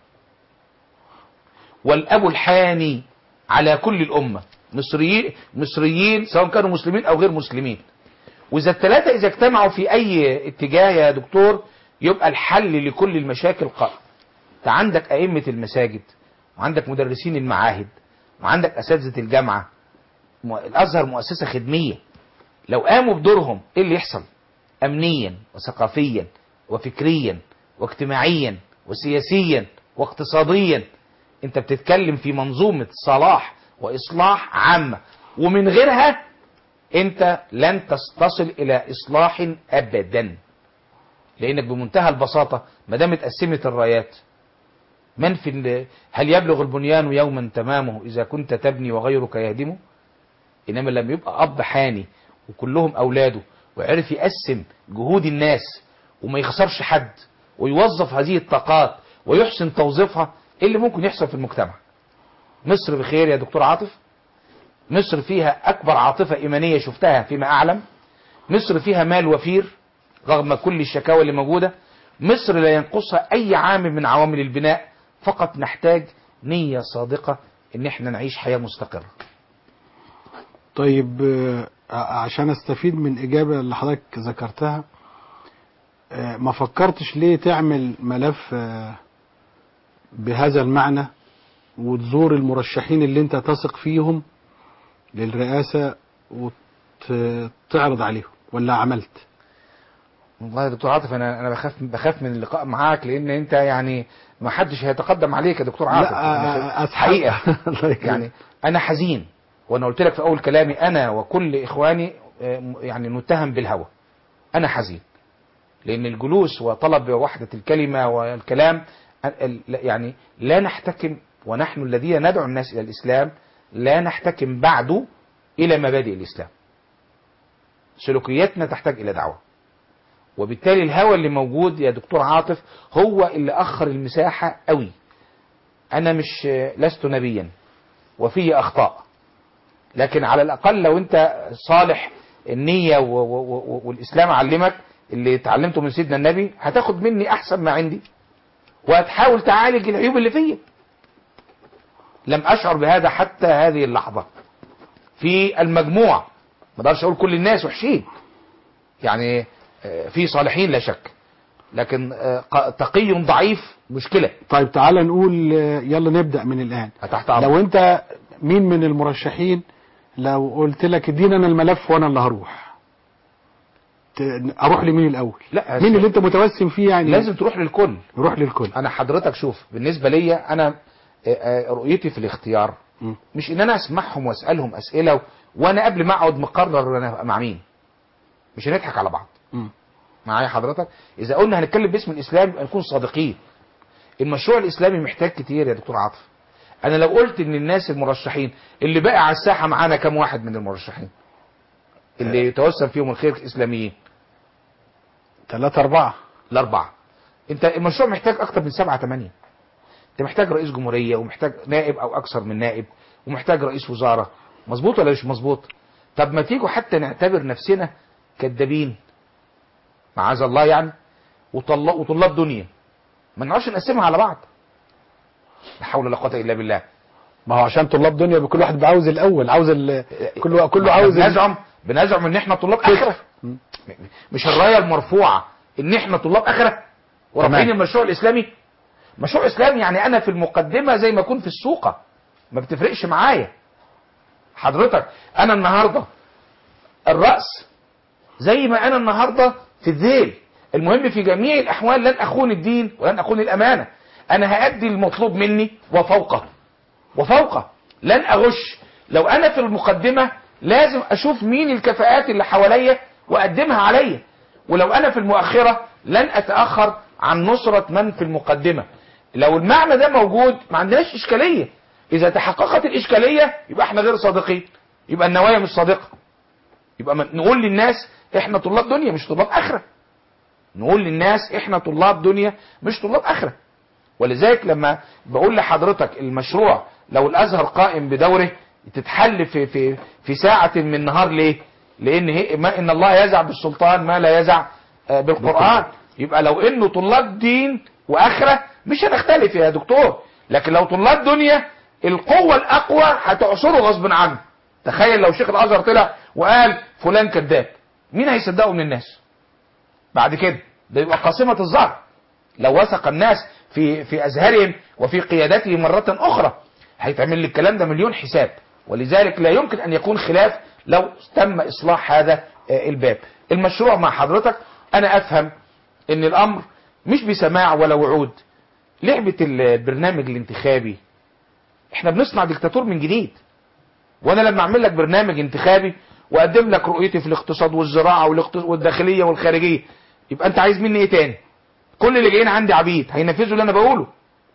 Speaker 2: والأب الحاني على كل الأمة مصريين مصريين سواء كانوا مسلمين أو غير مسلمين وإذا الثلاثة إذا اجتمعوا في أي اتجاه يا دكتور يبقى الحل لكل المشاكل قائم أنت عندك أئمة المساجد وعندك مدرسين المعاهد وعندك أساتذة الجامعة م- الأزهر مؤسسة خدمية لو قاموا بدورهم إيه اللي يحصل أمنيا وثقافيا وفكريا واجتماعيا وسياسيا واقتصاديا انت بتتكلم في منظومة صلاح وإصلاح عامة ومن غيرها انت لن تصل إلى إصلاح أبدا لأنك بمنتهى البساطة ما دام اتقسمت الرايات من في ال- هل يبلغ البنيان يوما تمامه إذا كنت تبني وغيرك يهدمه إنما لما يبقى أب حاني وكلهم أولاده وعرف يقسم جهود الناس وما يخسرش حد ويوظف هذه الطاقات ويحسن توظيفها ايه اللي ممكن يحصل في المجتمع مصر بخير يا دكتور عاطف مصر فيها اكبر عاطفة ايمانية شفتها فيما اعلم مصر فيها مال وفير رغم كل الشكاوى اللي موجودة مصر لا ينقصها اي عامل من عوامل البناء فقط نحتاج نية صادقة ان احنا نعيش حياة مستقرة
Speaker 1: طيب آه، عشان استفيد من اجابه اللي حضرتك ذكرتها آه، ما فكرتش ليه تعمل ملف آه، بهذا المعنى وتزور المرشحين اللي انت تثق فيهم للرئاسه وتعرض عليهم ولا عملت
Speaker 2: والله يا دكتور عاطف انا انا بخاف بخاف من اللقاء معاك لان انت يعني ما حدش هيتقدم عليك يا دكتور عاطف
Speaker 1: لا
Speaker 2: يعني حقيقه
Speaker 1: الله يكرمك.
Speaker 2: يعني انا حزين وانا قلت لك في اول كلامي انا وكل اخواني آه، يعني نتهم بالهوى انا حزين لان الجلوس وطلب وحده الكلمه والكلام آه، ال- يعني لا نحتكم ونحن الذين ندعو الناس الى الاسلام لا نحتكم بعد الى مبادئ الاسلام سلوكياتنا تحتاج الى دعوه وبالتالي الهوى اللي موجود يا دكتور عاطف هو اللي اخر المساحه قوي انا مش لست نبيا وفي اخطاء لكن على الاقل لو انت صالح النيه و و و والاسلام علمك اللي اتعلمته من سيدنا النبي هتاخد مني احسن ما عندي وهتحاول تعالج العيوب اللي فيا لم اشعر بهذا حتى هذه اللحظه في المجموع ما اقدرش اقول كل الناس وحشين يعني آه، في صالحين لا شك لكن آه، ق- تقي ضعيف مشكله
Speaker 1: طيب تعالى نقول آه، يلا نبدا من الان
Speaker 2: تحت امر
Speaker 1: لو انت مين من المرشحين لو قلت لك اديني انا الملف وانا اللي هروح ت- اروح لمين الاول
Speaker 2: لا
Speaker 1: مين اللي انت متوسم فيه يعني
Speaker 2: لازم تروح للكل
Speaker 1: نروح للكل
Speaker 2: انا حضرتك شوف بالنسبه ليا انا آه، آه، رؤيتي في الاختيار
Speaker 1: مم.
Speaker 2: مش ان انا اسمعهم واسالهم اسئله و... وانا قبل ما اقعد مقرر انا هبقى مع مين مش هنضحك على بعض
Speaker 1: مم.
Speaker 2: معايا حضرتك اذا قلنا هنتكلم باسم الاسلام يبقى نكون صادقين المشروع الاسلامي محتاج كتير يا دكتور عاطف انا لو قلت ان الناس المرشحين اللي بقى على الساحه معانا كم واحد من المرشحين اللي يتوسم فيهم الخير اسلاميين
Speaker 1: ثلاثة أربعة
Speaker 2: الاربعه انت المشروع محتاج اكتر من سبعة ثمانية انت محتاج رئيس جمهوريه ومحتاج نائب او اكثر من نائب ومحتاج رئيس وزاره مظبوط ولا مش مظبوط طب ما تيجوا حتى نعتبر نفسنا كدابين معاذ الله يعني وطلاب وطلاب دنيا ما نعرفش نقسمها على بعض لا حول ولا قوه الا بالله
Speaker 1: ما هو عشان طلاب دنيا بكل واحد بيبقى عاوز الأول عاوز ال... كله كله عاوز ال...
Speaker 2: بنزعم بنزعم ان احنا طلاب اخره
Speaker 1: مم.
Speaker 2: مش الرايه المرفوعه ان احنا طلاب اخره ورافعين
Speaker 1: تمام.
Speaker 2: المشروع الاسلامي مشروع اسلامي يعني انا في المقدمه زي ما اكون في السوقه ما بتفرقش معايا حضرتك انا النهارده الراس زي ما انا النهارده في الذيل المهم في جميع الاحوال لن اخون الدين ولن اخون الامانه انا هادي المطلوب مني وفوقه وفوقه لن اغش لو انا في المقدمه لازم اشوف مين الكفاءات اللي حواليا واقدمها عليا ولو انا في المؤخره لن اتاخر عن نصره من في المقدمه لو المعنى ده موجود ما عندناش اشكاليه اذا تحققت الاشكاليه يبقى احنا غير صادقين يبقى النوايا مش صادقه يبقى ما- نقول للناس احنا طلاب دنيا مش طلاب اخره نقول للناس احنا طلاب دنيا مش طلاب اخره ولذلك لما بقول لحضرتك المشروع لو الازهر قائم بدوره تتحل في في في ساعه من النهار ليه؟ لان هي ما ان الله يزع بالسلطان ما لا يزع آه، بالقران يبقى لو انه طلاب دين واخره مش هنختلف يا دكتور لكن لو طلاب دنيا القوه الاقوى هتعصره غصب عنه تخيل لو شيخ الازهر طلع وقال فلان كذاب مين هيصدقه من الناس بعد كده ده يبقى قاسمه الظهر لو وثق الناس في في ازهرهم وفي قيادتهم مره اخرى هيتعمل للكلام ده مليون حساب ولذلك لا يمكن ان يكون خلاف لو تم اصلاح هذا آه، الباب المشروع مع حضرتك انا افهم ان الامر مش بسماع ولا وعود لعبه البرنامج الانتخابي احنا بنصنع ديكتاتور من جديد وانا لما اعمل لك برنامج انتخابي واقدم لك رؤيتي في الاقتصاد والزراعه والاقتص- والداخليه والخارجيه يبقى انت عايز مني ايه تاني كل اللي جايين عندي عبيد هينفذوا اللي انا بقوله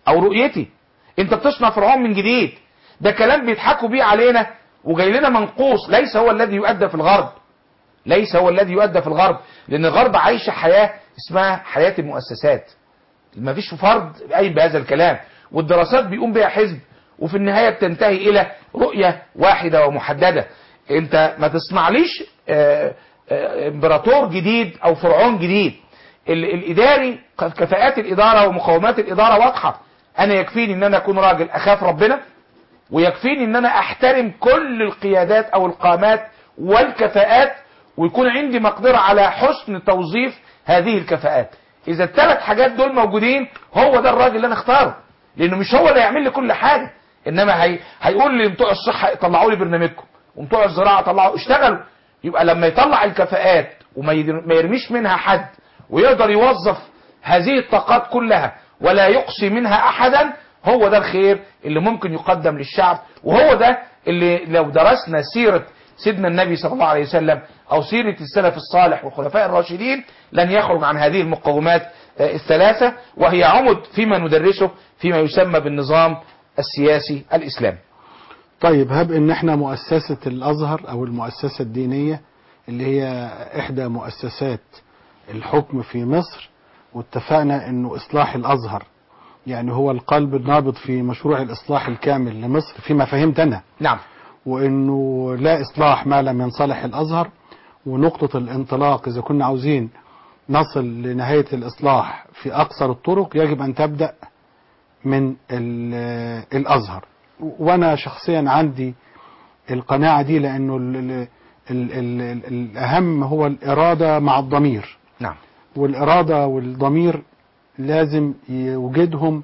Speaker 2: او رؤيتي انت بتصنع فرعون من جديد ده كلام بيضحكوا بيه علينا وجاي لنا منقوص ليس هو الذي يؤدى في الغرب ليس هو الذي يؤدى في الغرب لان الغرب عايشه حياه اسمها حياه المؤسسات ما فيش فرد قايم بهذا الكلام والدراسات بيقوم بها حزب وفي النهايه بتنتهي الى رؤيه واحده ومحدده انت ما تصنعليش آه، آه، امبراطور جديد او فرعون جديد ال- الاداري كفاءات الاداره ومقومات الاداره واضحه انا يكفيني ان انا اكون راجل اخاف ربنا ويكفيني ان انا احترم كل القيادات او القامات والكفاءات ويكون عندي مقدرة على حسن توظيف هذه الكفاءات اذا الثلاث حاجات دول موجودين هو ده الراجل اللي انا اختاره لانه مش هو اللي هيعمل لي كل حاجة انما هي هيقول لي بتوع الصحة طلعوا لي برنامجكم وبتوع الزراعة طلعوا اشتغلوا يبقى لما يطلع الكفاءات وما يدر- ما يرميش منها حد ويقدر يوظف هذه الطاقات كلها ولا يقصي منها احدا هو ده الخير اللي ممكن يقدم للشعب وهو ده اللي لو درسنا سيرة سيدنا النبي صلى الله عليه وسلم او سيرة السلف الصالح والخلفاء الراشدين لن يخرج عن هذه المقومات آه، الثلاثة وهي عمد فيما ندرسه فيما يسمى بالنظام السياسي الاسلامي
Speaker 1: طيب هب ان احنا مؤسسة الازهر او المؤسسة الدينية اللي هي احدى مؤسسات الحكم في مصر واتفقنا انه اصلاح الازهر يعني هو القلب النابض في مشروع الاصلاح الكامل لمصر فيما فهمت انا
Speaker 2: نعم
Speaker 1: وانه لا اصلاح ما لم ينصلح الازهر ونقطة الانطلاق اذا كنا عاوزين نصل لنهاية الاصلاح في اقصر الطرق يجب ان تبدأ من ال- الازهر وانا شخصيا عندي القناعة دي لانه ال ال ال ال ال الاهم هو الارادة مع الضمير
Speaker 2: نعم
Speaker 1: والإرادة والضمير لازم يوجدهم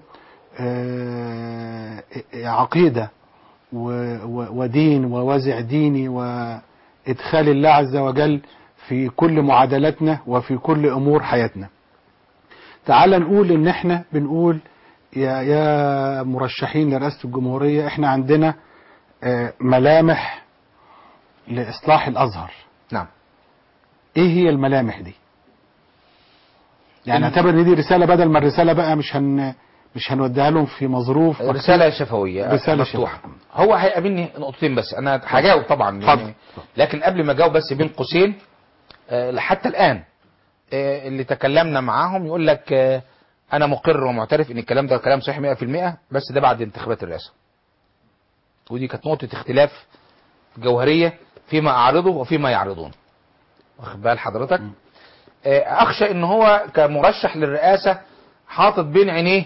Speaker 1: آه، عقيدة و- و- ودين ووازع ديني وإدخال الله عز وجل في كل معادلاتنا وفي كل أمور حياتنا تعال نقول إن إحنا بنقول يا, يا مرشحين لرئاسة الجمهورية إحنا عندنا آه، ملامح لإصلاح الأزهر
Speaker 2: نعم
Speaker 1: ايه هي الملامح دي يعني
Speaker 2: الم-
Speaker 1: اعتبر ان دي رساله بدل ما الرساله بقى مش هن مش هنوديها لهم في مظروف
Speaker 2: رسالة شفوية
Speaker 1: رسالة
Speaker 2: مفتوحة هو هيقابلني نقطتين بس انا هجاوب طبعا
Speaker 1: اتفضل.
Speaker 2: يعني لكن قبل ما اجاوب بس بين قوسين آه، حتى الان آه، اللي تكلمنا معاهم يقول لك آه، انا مقر ومعترف ان الكلام ده كلام صحيح 100% بس ده بعد انتخابات الرئاسة ودي كانت نقطة اختلاف جوهرية فيما اعرضه وفيما يعرضون واخد بال حضرتك آه، اخشى ان هو كمرشح للرئاسة حاطط بين عينيه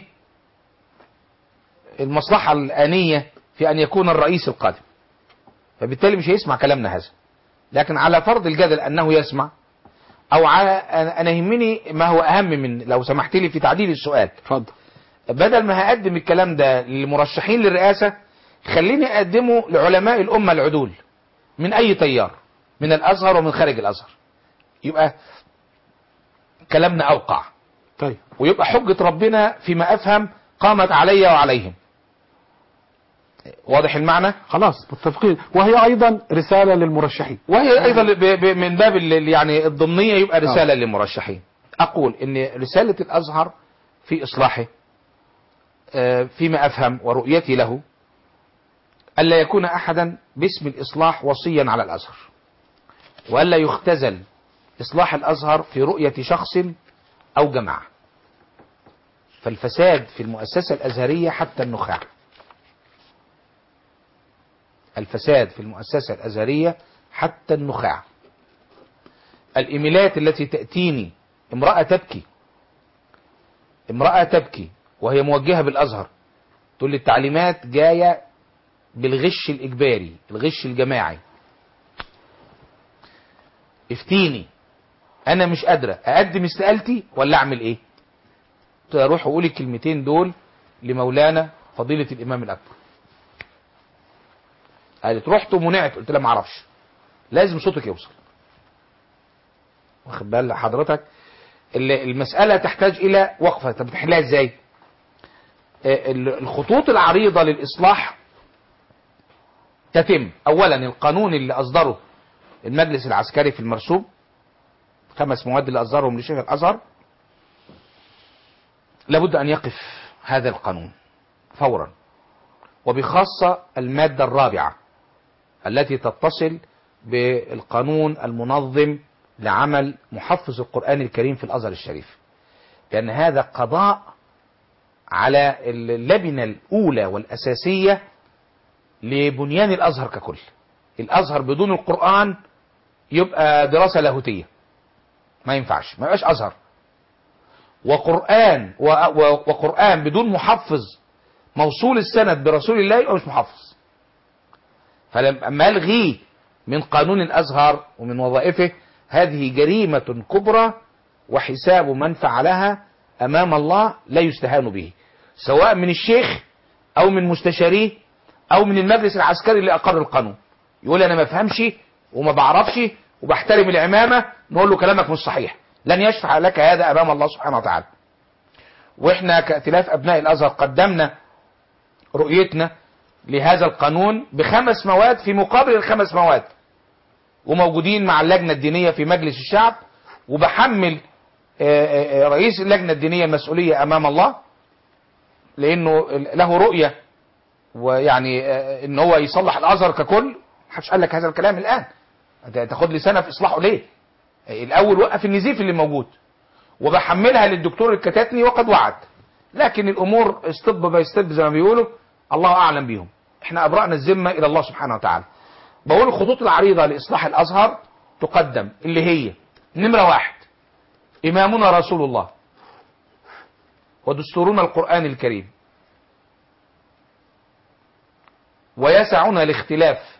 Speaker 2: المصلحة الآنية في أن يكون الرئيس القادم فبالتالي مش هيسمع كلامنا هذا لكن على فرض الجدل أنه يسمع أو على أنا يهمني ما هو أهم من لو سمحت لي في تعديل السؤال
Speaker 1: اتفضل
Speaker 2: بدل ما هقدم الكلام ده للمرشحين للرئاسة خليني أقدمه لعلماء الأمة العدول من أي تيار من الأزهر ومن خارج الأزهر يبقى كلامنا أوقع
Speaker 1: طيب
Speaker 2: ويبقى حجة ربنا فيما أفهم قامت علي وعليهم واضح المعنى
Speaker 1: خلاص متفقين وهي ايضا رساله للمرشحين
Speaker 2: وهي أيضا ب- ب- من باب ال- يعني الضمنية يبقى رسالة للمرشحين أقول أن رسالة الأزهر في إصلاحه آه، فيما أفهم ورؤيتي له ألا يكون أحدا باسم الإصلاح وصيا على الأزهر وألا يختزل إصلاح الأزهر في رؤية شخص أو جماعة فالفساد في المؤسسة الأزهرية حتى النخاع الفساد في المؤسسة الأزهرية حتى النخاع الإيميلات التي تأتيني امرأة تبكي امرأة تبكي وهي موجهة بالأزهر تقول لي التعليمات جاية بالغش الإجباري الغش الجماعي افتيني أنا مش قادرة أقدم استقالتي ولا أعمل إيه قلت لها روح وقولي الكلمتين دول لمولانا فضيلة الإمام الأكبر قالت رحت ومنعت قلت لها ما اعرفش لازم صوتك يوصل واخد بال حضرتك ال- المسألة تحتاج إلى وقفة طب تحلها إزاي آه، ال- الخطوط العريضة للإصلاح تتم أولا القانون اللي أصدره المجلس العسكري في المرسوم خمس مواد اللي أصدرهم لشيخ الأزهر لابد أن يقف هذا القانون فورا وبخاصة المادة الرابعة التي تتصل بالقانون المنظم لعمل محفظ القرآن الكريم في الأزهر الشريف لأن هذا قضاء على اللبنة الأولى والأساسية لبنيان الأزهر ككل الأزهر بدون القرآن يبقى دراسة لاهوتية ما ينفعش ما يبقاش أزهر وقرآن و و وقرآن بدون محفظ موصول السند برسول الله يبقى مش محفظ فلما ألغيه من قانون الأزهر ومن وظائفه هذه جريمة كبرى وحساب من فعلها أمام الله لا يستهان به سواء من الشيخ أو من مستشاريه أو من المجلس العسكري اللي أقر القانون يقول أنا ما فهمش وما بعرفش وبحترم العمامة نقول له كلامك مش صحيح لن يشفع لك هذا أمام الله سبحانه وتعالى وإحنا كائتلاف أبناء الأزهر قدمنا رؤيتنا لهذا القانون بخمس مواد في مقابل الخمس مواد وموجودين مع اللجنة الدينية في مجلس الشعب وبحمل رئيس اللجنة الدينية المسؤولية أمام الله لأنه له رؤية ويعني ان هو يصلح الازهر ككل محدش قال لك هذا الكلام الان انت تاخد لي سنه في اصلاحه ليه الاول وقف النزيف اللي موجود وبحملها للدكتور الكتاتني وقد وعد لكن الامور ستيب باي ستيب زي ما بيقولوا الله اعلم بيهم احنا ابرأنا الذمه الى الله سبحانه وتعالى بقول الخطوط العريضه لاصلاح الازهر تقدم اللي هي نمره واحد امامنا رسول الله ودستورنا القران الكريم ويسعنا الاختلاف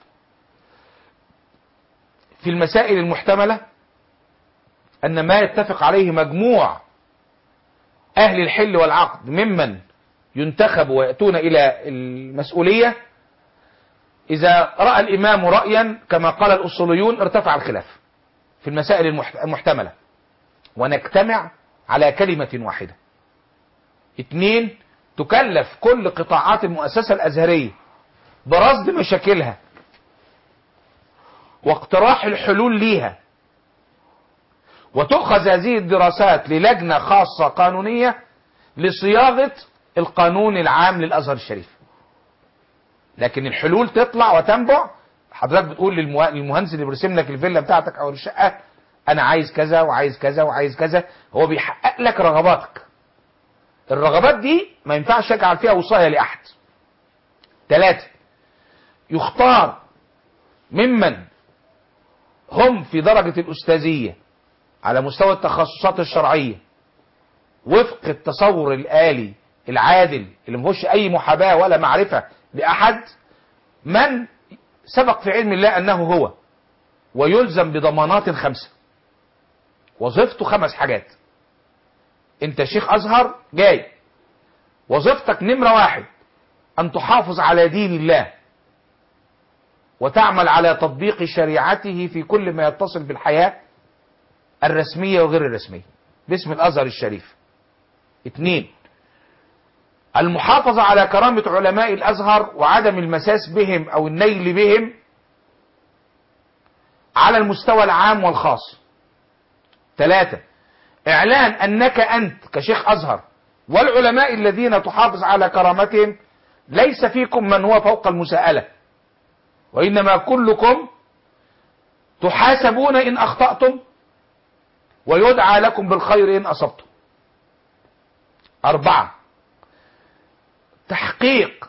Speaker 2: في المسائل المحتملة أن ما يتفق عليه مجموع أهل الحل والعقد ممن ينتخب ويأتون إلى المسؤولية إذا رأى الإمام رأيا كما قال الأصوليون ارتفع الخلاف في المسائل المحتملة ونجتمع على كلمة واحدة اثنين تكلف كل قطاعات المؤسسة الأزهرية برصد مشاكلها واقتراح الحلول ليها وتؤخذ هذه الدراسات للجنة خاصة قانونية لصياغة القانون العام للأزهر الشريف لكن الحلول تطلع وتنبع حضرتك بتقول للمهندس اللي بيرسم لك الفيلا بتاعتك او الشقة انا عايز كذا وعايز كذا وعايز كذا هو بيحقق لك رغباتك الرغبات دي ما ينفعش اجعل فيها وصاية لاحد ثلاثة يختار ممن هم في درجة الأستاذية على مستوى التخصصات الشرعية وفق التصور الآلي العادل اللي مفيهوش أي محاباة ولا معرفة لأحد من سبق في علم الله أنه هو ويلزم بضمانات خمسة وظيفته خمس حاجات انت شيخ أزهر جاي وظيفتك نمرة واحد أن تحافظ على دين الله وتعمل على تطبيق شريعته في كل ما يتصل بالحياة الرسمية وغير الرسمية باسم الأزهر الشريف اثنين المحافظة على كرامة علماء الأزهر وعدم المساس بهم أو النيل بهم على المستوى العام والخاص ثلاثة إعلان أنك أنت كشيخ أزهر والعلماء الذين تحافظ على كرامتهم ليس فيكم من هو فوق المساءلة وإنما كلكم تحاسبون إن أخطأتم ويدعى لكم بالخير إن أصبتم أربعة تحقيق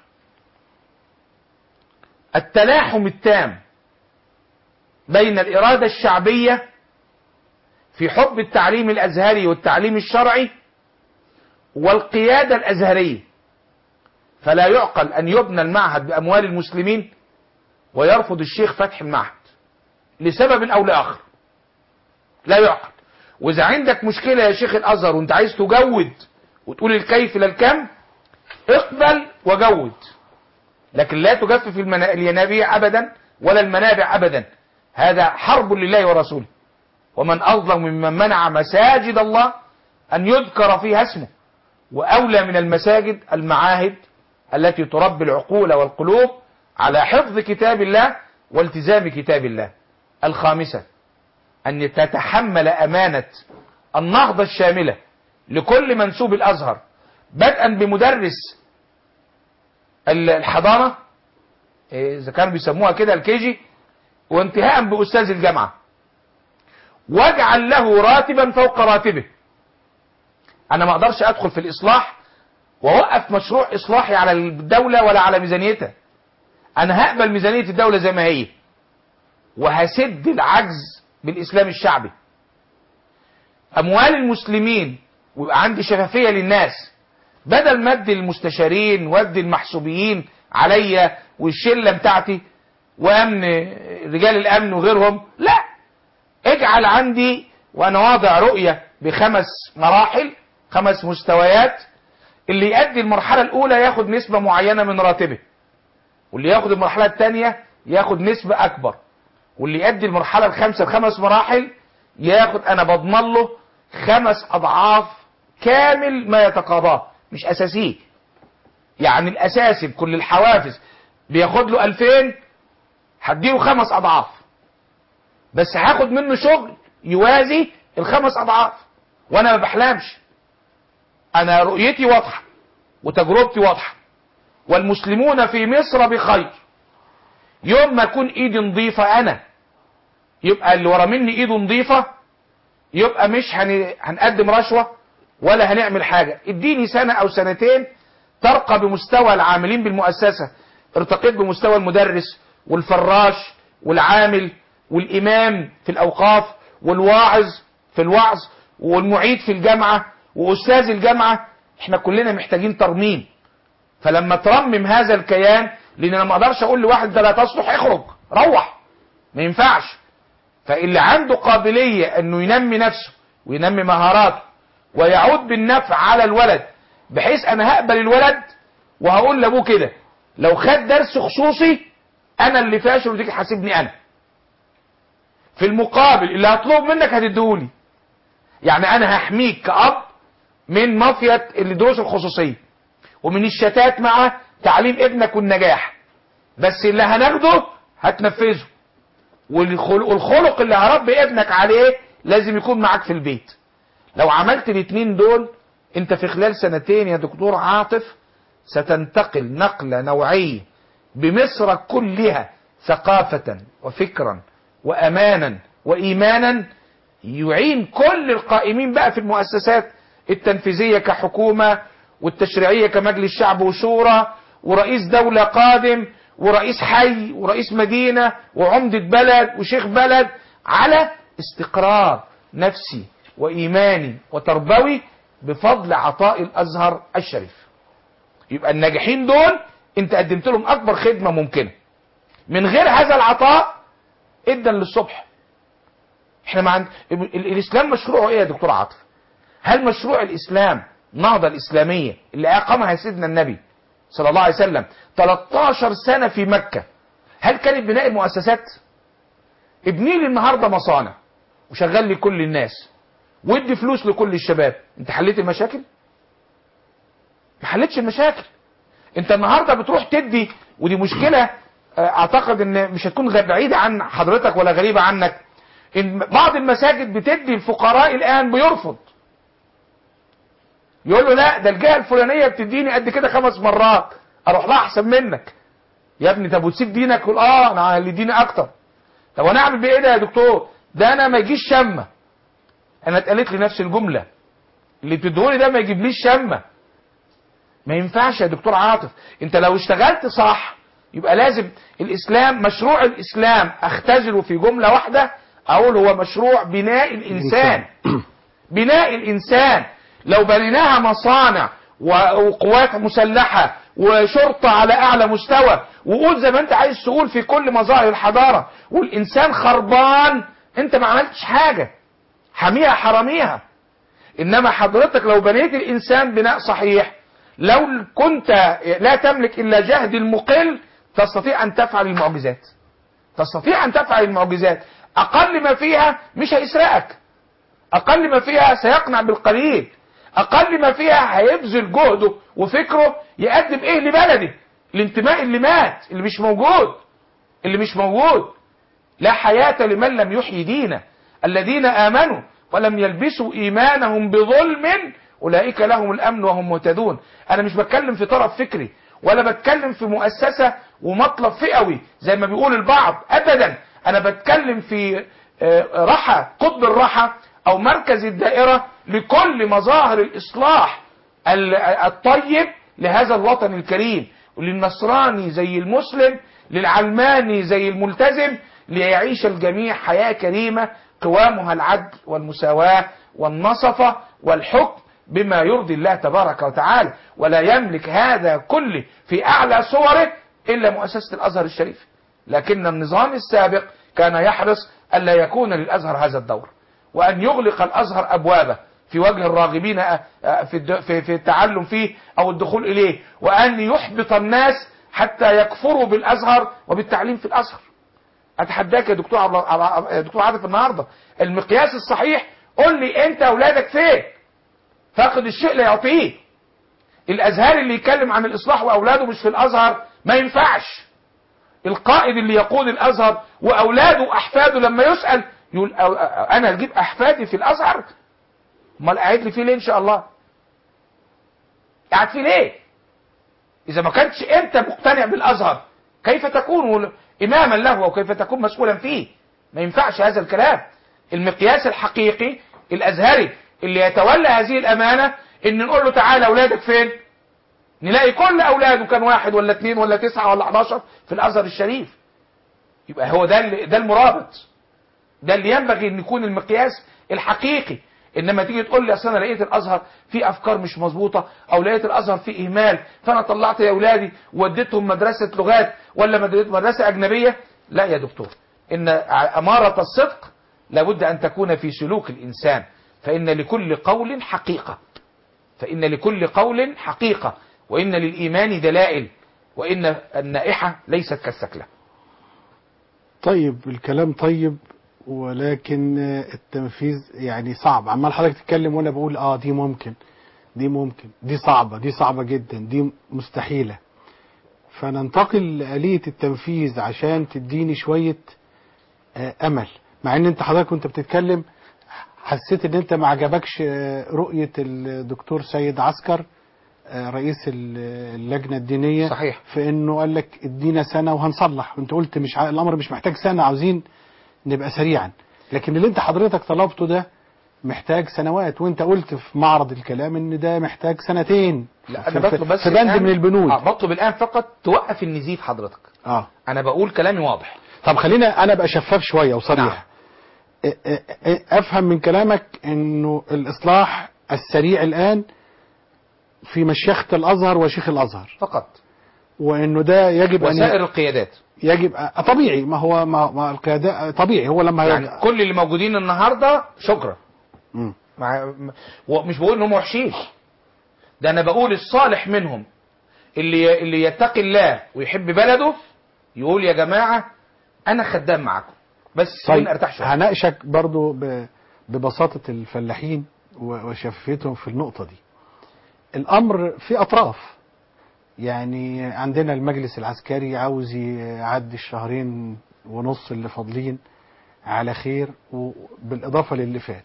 Speaker 2: التلاحم التام بين الإرادة الشعبية في حب التعليم الأزهري والتعليم الشرعي والقيادة الأزهرية فلا يعقل أن يبنى المعهد بأموال المسلمين ويرفض الشيخ فتح المعهد لسبب أو لآخر لا يعقل وإذا عندك مشكلة يا شيخ الأزهر وأنت عايز تجود وتقول الكيف لا الكم اقبل وجود لكن لا تجفف المنا... الينابيع أبدا ولا المنابع أبدا هذا حرب لله ورسوله ومن أظلم ممن منع مساجد الله أن يذكر فيها اسمه وأولى من المساجد المعاهد التي تربي العقول والقلوب على حفظ كتاب الله والتزام كتاب الله الخامسة أن تتحمل أمانة النهضة الشاملة لكل منسوب الأزهر بدءا بمدرس ال- الحضانة إيه، إذا كانوا بيسموها كده الكيجي وانتهاء بأستاذ الجامعة واجعل له راتبا فوق راتبه أنا ما أقدرش أدخل في الإصلاح وأوقف مشروع إصلاحي على الدولة ولا على ميزانيتها أنا هقبل ميزانية الدولة زي ما هي وهسد العجز بالإسلام الشعبي أموال المسلمين ويبقى عندي شفافية للناس بدل ما ادي المستشارين وادي المحسوبيين عليا والشله بتاعتي وامن رجال الامن وغيرهم لا اجعل عندي وانا واضع رؤيه بخمس مراحل خمس مستويات اللي يؤدي المرحله الاولى ياخد نسبه معينه من راتبه واللي ياخد المرحله الثانيه ياخد نسبه اكبر واللي يؤدي المرحله الخامسه بخمس مراحل ياخد انا بضمن له خمس اضعاف كامل ما يتقاضاه مش اساسيه يعني الاساسي بكل الحوافز بياخد له 2000 هديله خمس اضعاف بس هاخد منه شغل يوازي الخمس اضعاف وانا ما بحلمش انا رؤيتي واضحه وتجربتي واضحه والمسلمون في مصر بخير يوم ما اكون ايدي نظيفه انا يبقى اللي ورا مني ايده نظيفه يبقى مش هن... هنقدم رشوه ولا هنعمل حاجه اديني سنه او سنتين ترقى بمستوى العاملين بالمؤسسه ارتقيت بمستوى المدرس والفراش والعامل والامام في الاوقاف والواعظ في الوعظ والمعيد في الجامعه واستاذ الجامعه احنا كلنا محتاجين ترميم فلما ترمم هذا الكيان لان انا ما اقدرش اقول لواحد ده لا تصلح اخرج روح ما ينفعش فاللي عنده قابليه انه ينمي نفسه وينمي مهاراته ويعود بالنفع على الولد بحيث انا هقبل الولد وهقول لابوه كده لو خد درس خصوصي انا اللي فاشل وتيجي تحاسبني انا في المقابل اللي هطلب منك هتديهولي يعني انا هحميك كأب من مافيا الدروس الخصوصية ومن الشتات مع تعليم ابنك والنجاح بس اللي هناخده هتنفذه والخلق, والخلق اللي هربي ابنك عليه لازم يكون معاك في البيت لو عملت الاتنين دول انت في خلال سنتين يا دكتور عاطف ستنتقل نقلة نوعية بمصر كلها ثقافة وفكرا وأمانا وإيمانا يعين كل القائمين بقى في المؤسسات التنفيذية كحكومة والتشريعية كمجلس شعب وشورى ورئيس دولة قادم ورئيس حي ورئيس مدينة وعمدة بلد وشيخ بلد على استقرار نفسي وإيماني وتربوي بفضل عطاء الأزهر الشريف يبقى الناجحين دول انت قدمت لهم أكبر خدمة ممكنة من غير هذا العطاء ادى للصبح احنا مع الاسلام مشروعه ايه يا دكتور عاطف هل مشروع الاسلام النهضة الاسلامية اللي اقامها سيدنا النبي صلى الله عليه وسلم 13 سنة في مكة هل كانت بناء المؤسسات ابني لي النهاردة مصانع وشغل لي كل الناس وادي فلوس لكل الشباب انت حليت المشاكل ما حلتش المشاكل انت النهاردة بتروح تدي ودي مشكلة اعتقد ان مش هتكون بعيدة عن حضرتك ولا غريبة عنك ان بعض المساجد بتدي الفقراء الان بيرفض يقول له لا ده الجهه الفلانيه بتديني قد كده خمس مرات اروح لها احسن منك يا ابني طب وتسيب دينك يقول اه انا اللي ديني اكتر طب وانا اعمل بايه ده يا دكتور ده انا ما يجيش شمه انا اتقالت لي نفس الجمله اللي بتديهولي ده ما يجيبليش شمه ما ينفعش يا دكتور عاطف انت لو اشتغلت صح يبقى لازم الاسلام مشروع الاسلام اختزله في جمله واحده اقول هو مشروع بناء الانسان بناء الانسان لو بنيناها مصانع وقوات مسلحة وشرطة على اعلى مستوى وقول زي ما انت عايز تقول في كل مظاهر الحضارة والانسان خربان انت ما عملتش حاجة حميها حراميها انما حضرتك لو بنيت الانسان بناء صحيح لو كنت لا تملك الا جهد المقل تستطيع ان تفعل المعجزات تستطيع ان تفعل المعجزات اقل ما فيها مش هيسرقك اقل ما فيها سيقنع بالقليل اقل ما فيها هيبذل جهده وفكره يقدم ايه لبلده الانتماء اللي مات اللي مش موجود اللي مش موجود لا حياة لمن لم يحيي دينه الذين امنوا ولم يلبسوا ايمانهم بظلم اولئك لهم الامن وهم مهتدون انا مش بتكلم في طرف فكري ولا بتكلم في مؤسسة ومطلب فئوي زي ما بيقول البعض ابدا انا بتكلم في آه، رحى قطب الرحى او مركز الدائرة لكل مظاهر الاصلاح ال- الطيب لهذا الوطن الكريم وللنصراني زي المسلم للعلماني زي الملتزم ليعيش الجميع حياة كريمة قوامها العدل والمساواة والنصفة والحكم بما يرضي الله تبارك وتعالى ولا يملك هذا كله في أعلى صوره إلا مؤسسة الأزهر الشريف لكن النظام السابق كان يحرص ألا يكون للأزهر هذا الدور وأن يغلق الأزهر أبوابه في وجه الراغبين أ- أ- في الد- في في التعلم فيه أو الدخول إليه وأن يحبط الناس حتى يكفروا بالأزهر وبالتعليم في الأزهر أتحداك يا دكتور عبد عبد- يا دكتور عاطف النهارده المقياس الصحيح قول لي أنت أولادك فين فاقد الشيء لا يعطيه الأزهر اللي يتكلم عن الإصلاح وأولاده مش في الأزهر ما ينفعش القائد اللي يقود الازهر واولاده واحفاده لما يسال يقول أو انا اجيب احفادي في الازهر امال قاعد لي فيه ليه ان شاء الله قاعد فيه ليه اذا ما كانتش انت مقتنع بالازهر كيف تكون اماما له وكيف تكون مسؤولا فيه ما ينفعش هذا الكلام المقياس الحقيقي الازهري اللي يتولى هذه الامانه ان نقول له تعالى اولادك فين نلاقي كل اولاده كان واحد ولا اثنين ولا تسعة ولا 11 في الازهر الشريف يبقى هو ده اللي- ده المرابط ده اللي ينبغي ان يكون المقياس الحقيقي انما تيجي تقول لي اصل انا لقيت الازهر فيه افكار مش مظبوطه او لقيت الازهر فيه اهمال فانا طلعت يا اولادي ووديتهم مدرسه لغات ولا مدرسه مدرسة اجنبيه لا يا دكتور ان ع- اماره الصدق لابد ان تكون في سلوك الانسان فان لكل قول حقيقه فإن لكل قول حقيقة وإن للإيمان دلائل وإن النائحة ليست كالسكلة
Speaker 1: طيب الكلام طيب ولكن آه، التنفيذ يعني صعب عمال حضرتك تتكلم وانا بقول اه دي ممكن دي ممكن دي صعبة دي صعبة جدا دي مستحيلة فننتقل لآلية التنفيذ عشان تديني شوية آه، أمل مع ان انت حضرتك وانت بتتكلم حسيت ان انت ما عجبكش آه، رؤية الدكتور سيد عسكر آه، رئيس ال- اللجنة الدينية
Speaker 2: صحيح.
Speaker 1: في انه قال لك ادينا سنة وهنصلح وانت قلت مش ع... الامر مش محتاج سنة عاوزين نبقى سريعا لكن اللي انت حضرتك طلبته ده محتاج سنوات وانت قلت في معرض الكلام ان ده محتاج سنتين
Speaker 2: لا
Speaker 1: في-
Speaker 2: أنا بطلب بس
Speaker 1: في بند
Speaker 2: الآن-
Speaker 1: من البنود
Speaker 2: آه بطلب الآن فقط توقف النزيف حضرتك
Speaker 1: اه
Speaker 2: أنا بقول كلامي واضح
Speaker 1: طب خلينا انا ابقى شفاف شويه وصريح
Speaker 2: نعم.
Speaker 1: ا- ا- ا- افهم من كلامك انه الاصلاح السريع الان في مشيخه الازهر وشيخ الازهر
Speaker 2: فقط
Speaker 1: وانه ده يجب ان
Speaker 2: وسائر القيادات
Speaker 1: يجب أ- طبيعي ما هو ما, ما القياده طبيعي هو لما
Speaker 2: يعني كل اللي موجودين النهاردة شكرا
Speaker 1: مم.
Speaker 2: مع ومش بقول انهم وحشين ده انا بقول الصالح منهم اللي اللي يتقي الله ويحب بلده يقول يا جماعه انا خدام معاكم بس
Speaker 1: طيب
Speaker 2: طيب ارتاح شويه
Speaker 1: هناقشك برضو ب- ببساطه الفلاحين و- وشفافيتهم في النقطه دي الامر في اطراف يعني عندنا المجلس العسكري عاوز يعدي الشهرين ونص اللي فاضلين على خير وبالاضافه للي فات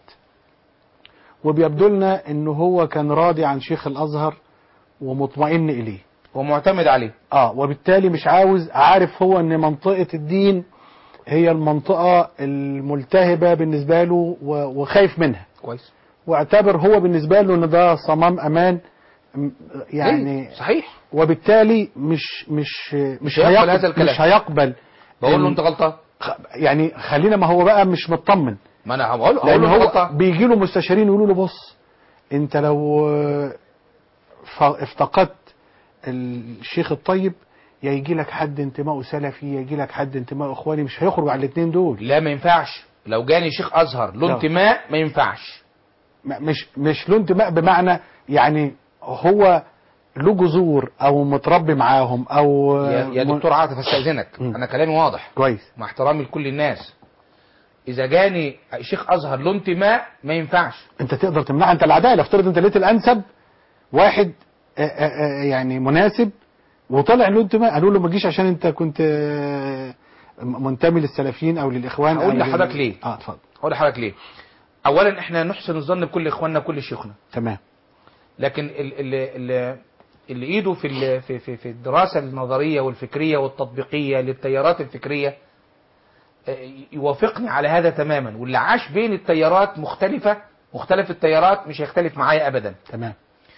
Speaker 1: وبيبدو لنا انه هو كان راضي عن شيخ الازهر ومطمئن اليه
Speaker 2: ومعتمد عليه
Speaker 1: اه وبالتالي مش عاوز عارف هو ان منطقه الدين هي المنطقه الملتهبه بالنسبه له و- وخايف منها
Speaker 2: كويس
Speaker 1: واعتبر هو بالنسبه له ان ده صمام امان م- يعني
Speaker 2: إيه؟ صحيح
Speaker 1: وبالتالي مش مش مش
Speaker 2: هيقبل هذا الكلام.
Speaker 1: مش هيقبل
Speaker 2: بقول له
Speaker 1: إن-
Speaker 2: انت غلطان
Speaker 1: خ- يعني خلينا ما هو بقى مش مطمن
Speaker 2: ما انا هقول له
Speaker 1: لان
Speaker 2: هقول له
Speaker 1: هو
Speaker 2: غلطان
Speaker 1: بيجي له مستشارين يقولوا له بص انت لو آه، ف- افتقدت الشيخ الطيب يا يجي لك حد انتمائه سلفي يا يجي لك حد انتمائه اخواني مش هيخرج على الاثنين دول
Speaker 2: لا ما ينفعش لو جاني شيخ ازهر له
Speaker 1: لا.
Speaker 2: انتماء ما ينفعش
Speaker 1: م- مش مش له انتماء بمعنى يعني هو له جذور او متربي معاهم او
Speaker 2: يا, يا
Speaker 1: م-
Speaker 2: دكتور عاطف استاذنك
Speaker 1: مم.
Speaker 2: انا كلامي واضح
Speaker 1: كويس
Speaker 2: مع احترامي لكل الناس اذا جاني شيخ ازهر له انتماء ما ينفعش
Speaker 1: انت تقدر تمنعها انت العداله افترض انت لقيت الانسب واحد آه، آه، آه، يعني مناسب وطلع له انتماء قالوا له ما تجيش عشان انت كنت آه، منتمي للسلفيين او للاخوان
Speaker 2: هقول
Speaker 1: أو
Speaker 2: لحضرتك
Speaker 1: لل-
Speaker 2: ليه.
Speaker 1: اه اتفضل
Speaker 2: اقول لحضرتك ليه اولا احنا نحسن الظن بكل اخواننا وكل شيوخنا
Speaker 1: تمام
Speaker 2: لكن ال ال ال اللي ايده في ال- في في في الدراسه النظريه والفكريه والتطبيقيه للتيارات الفكريه آه، يوافقني على هذا تماما واللي عاش بين التيارات مختلفه مختلف التيارات مش هيختلف معايا ابدا
Speaker 1: تمام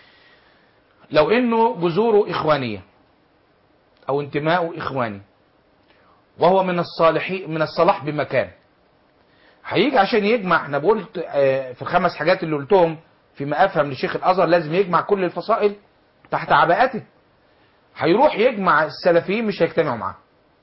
Speaker 2: لو انه جذوره اخوانيه او انتماؤه اخواني وهو من الصالحين من الصلاح بمكان هيجي عشان يجمع انا بقول آه، في الخمس حاجات اللي قلتهم فيما افهم لشيخ الازهر لازم يجمع كل الفصائل تحت عباءته هيروح يجمع السلفيين مش هيجتمعوا معاه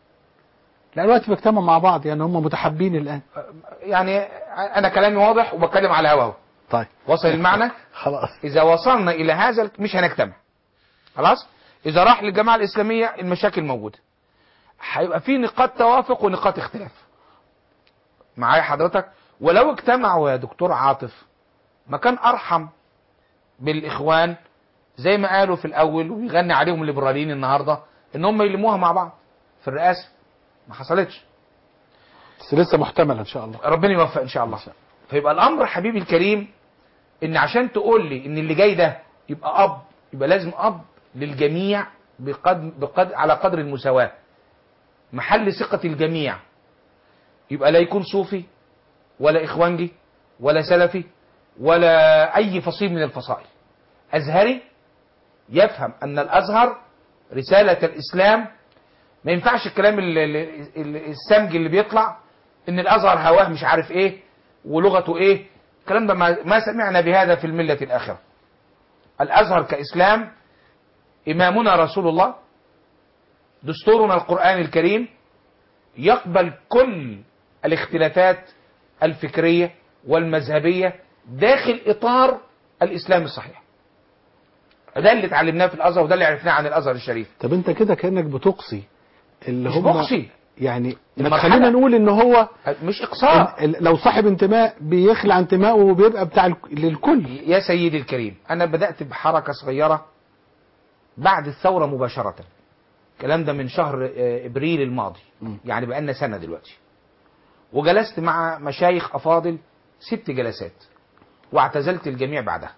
Speaker 1: لا الوقت بيجتمعوا مع بعض يعني هم متحابين الان
Speaker 2: يعني انا كلامي واضح وبتكلم على هواه
Speaker 1: طيب
Speaker 2: وصل المعنى
Speaker 1: خلاص
Speaker 2: اذا وصلنا الى هذا مش هنجتمع خلاص اذا راح للجماعه الاسلاميه المشاكل موجوده هيبقى في نقاط توافق ونقاط اختلاف معايا حضرتك ولو اجتمعوا يا دكتور عاطف ما كان ارحم بالاخوان زي ما قالوا في الاول ويغني عليهم الليبراليين النهارده ان هم يلموها مع بعض في الرئاسه ما حصلتش
Speaker 1: بس لسه محتمل ان شاء الله
Speaker 2: ربنا يوفق ان شاء الله فيبقى الامر حبيبي الكريم ان عشان تقول لي ان اللي جاي ده يبقى اب يبقى لازم اب للجميع بقدر بقدر على قدر المساواه محل ثقه الجميع يبقى لا يكون صوفي ولا اخوانجي ولا سلفي ولا اي فصيل من الفصائل ازهري يفهم ان الازهر رساله الاسلام ما ينفعش الكلام ال- ال- ال- السمج اللي بيطلع ان الازهر هواه مش عارف ايه ولغته ايه الكلام ده ما ما سمعنا بهذا في المله الاخره الازهر كاسلام امامنا رسول الله دستورنا القران الكريم يقبل كل الاختلافات الفكريه والمذهبيه داخل اطار الاسلام الصحيح ده اللي اتعلمناه في الازهر وده اللي عرفناه عن الازهر الشريف
Speaker 1: طب انت كده كانك بتقصي اللي
Speaker 2: مش
Speaker 1: هم
Speaker 2: بقصي
Speaker 1: يعني ما
Speaker 2: المرحلة-
Speaker 1: تخلينا نقول ان هو
Speaker 2: مش اقصاء
Speaker 1: ال- ال- لو صاحب انتماء بيخلع انتمائه وبيبقى بتاع الك- للكل
Speaker 2: يا سيدي الكريم أنا بدأت بحركة صغيرة بعد الثورة مباشرة الكلام ده من شهر آه، إبريل الماضي
Speaker 1: مم.
Speaker 2: يعني بقالنا سنة دلوقتي وجلست مع مشايخ أفاضل ست جلسات واعتزلت الجميع بعدها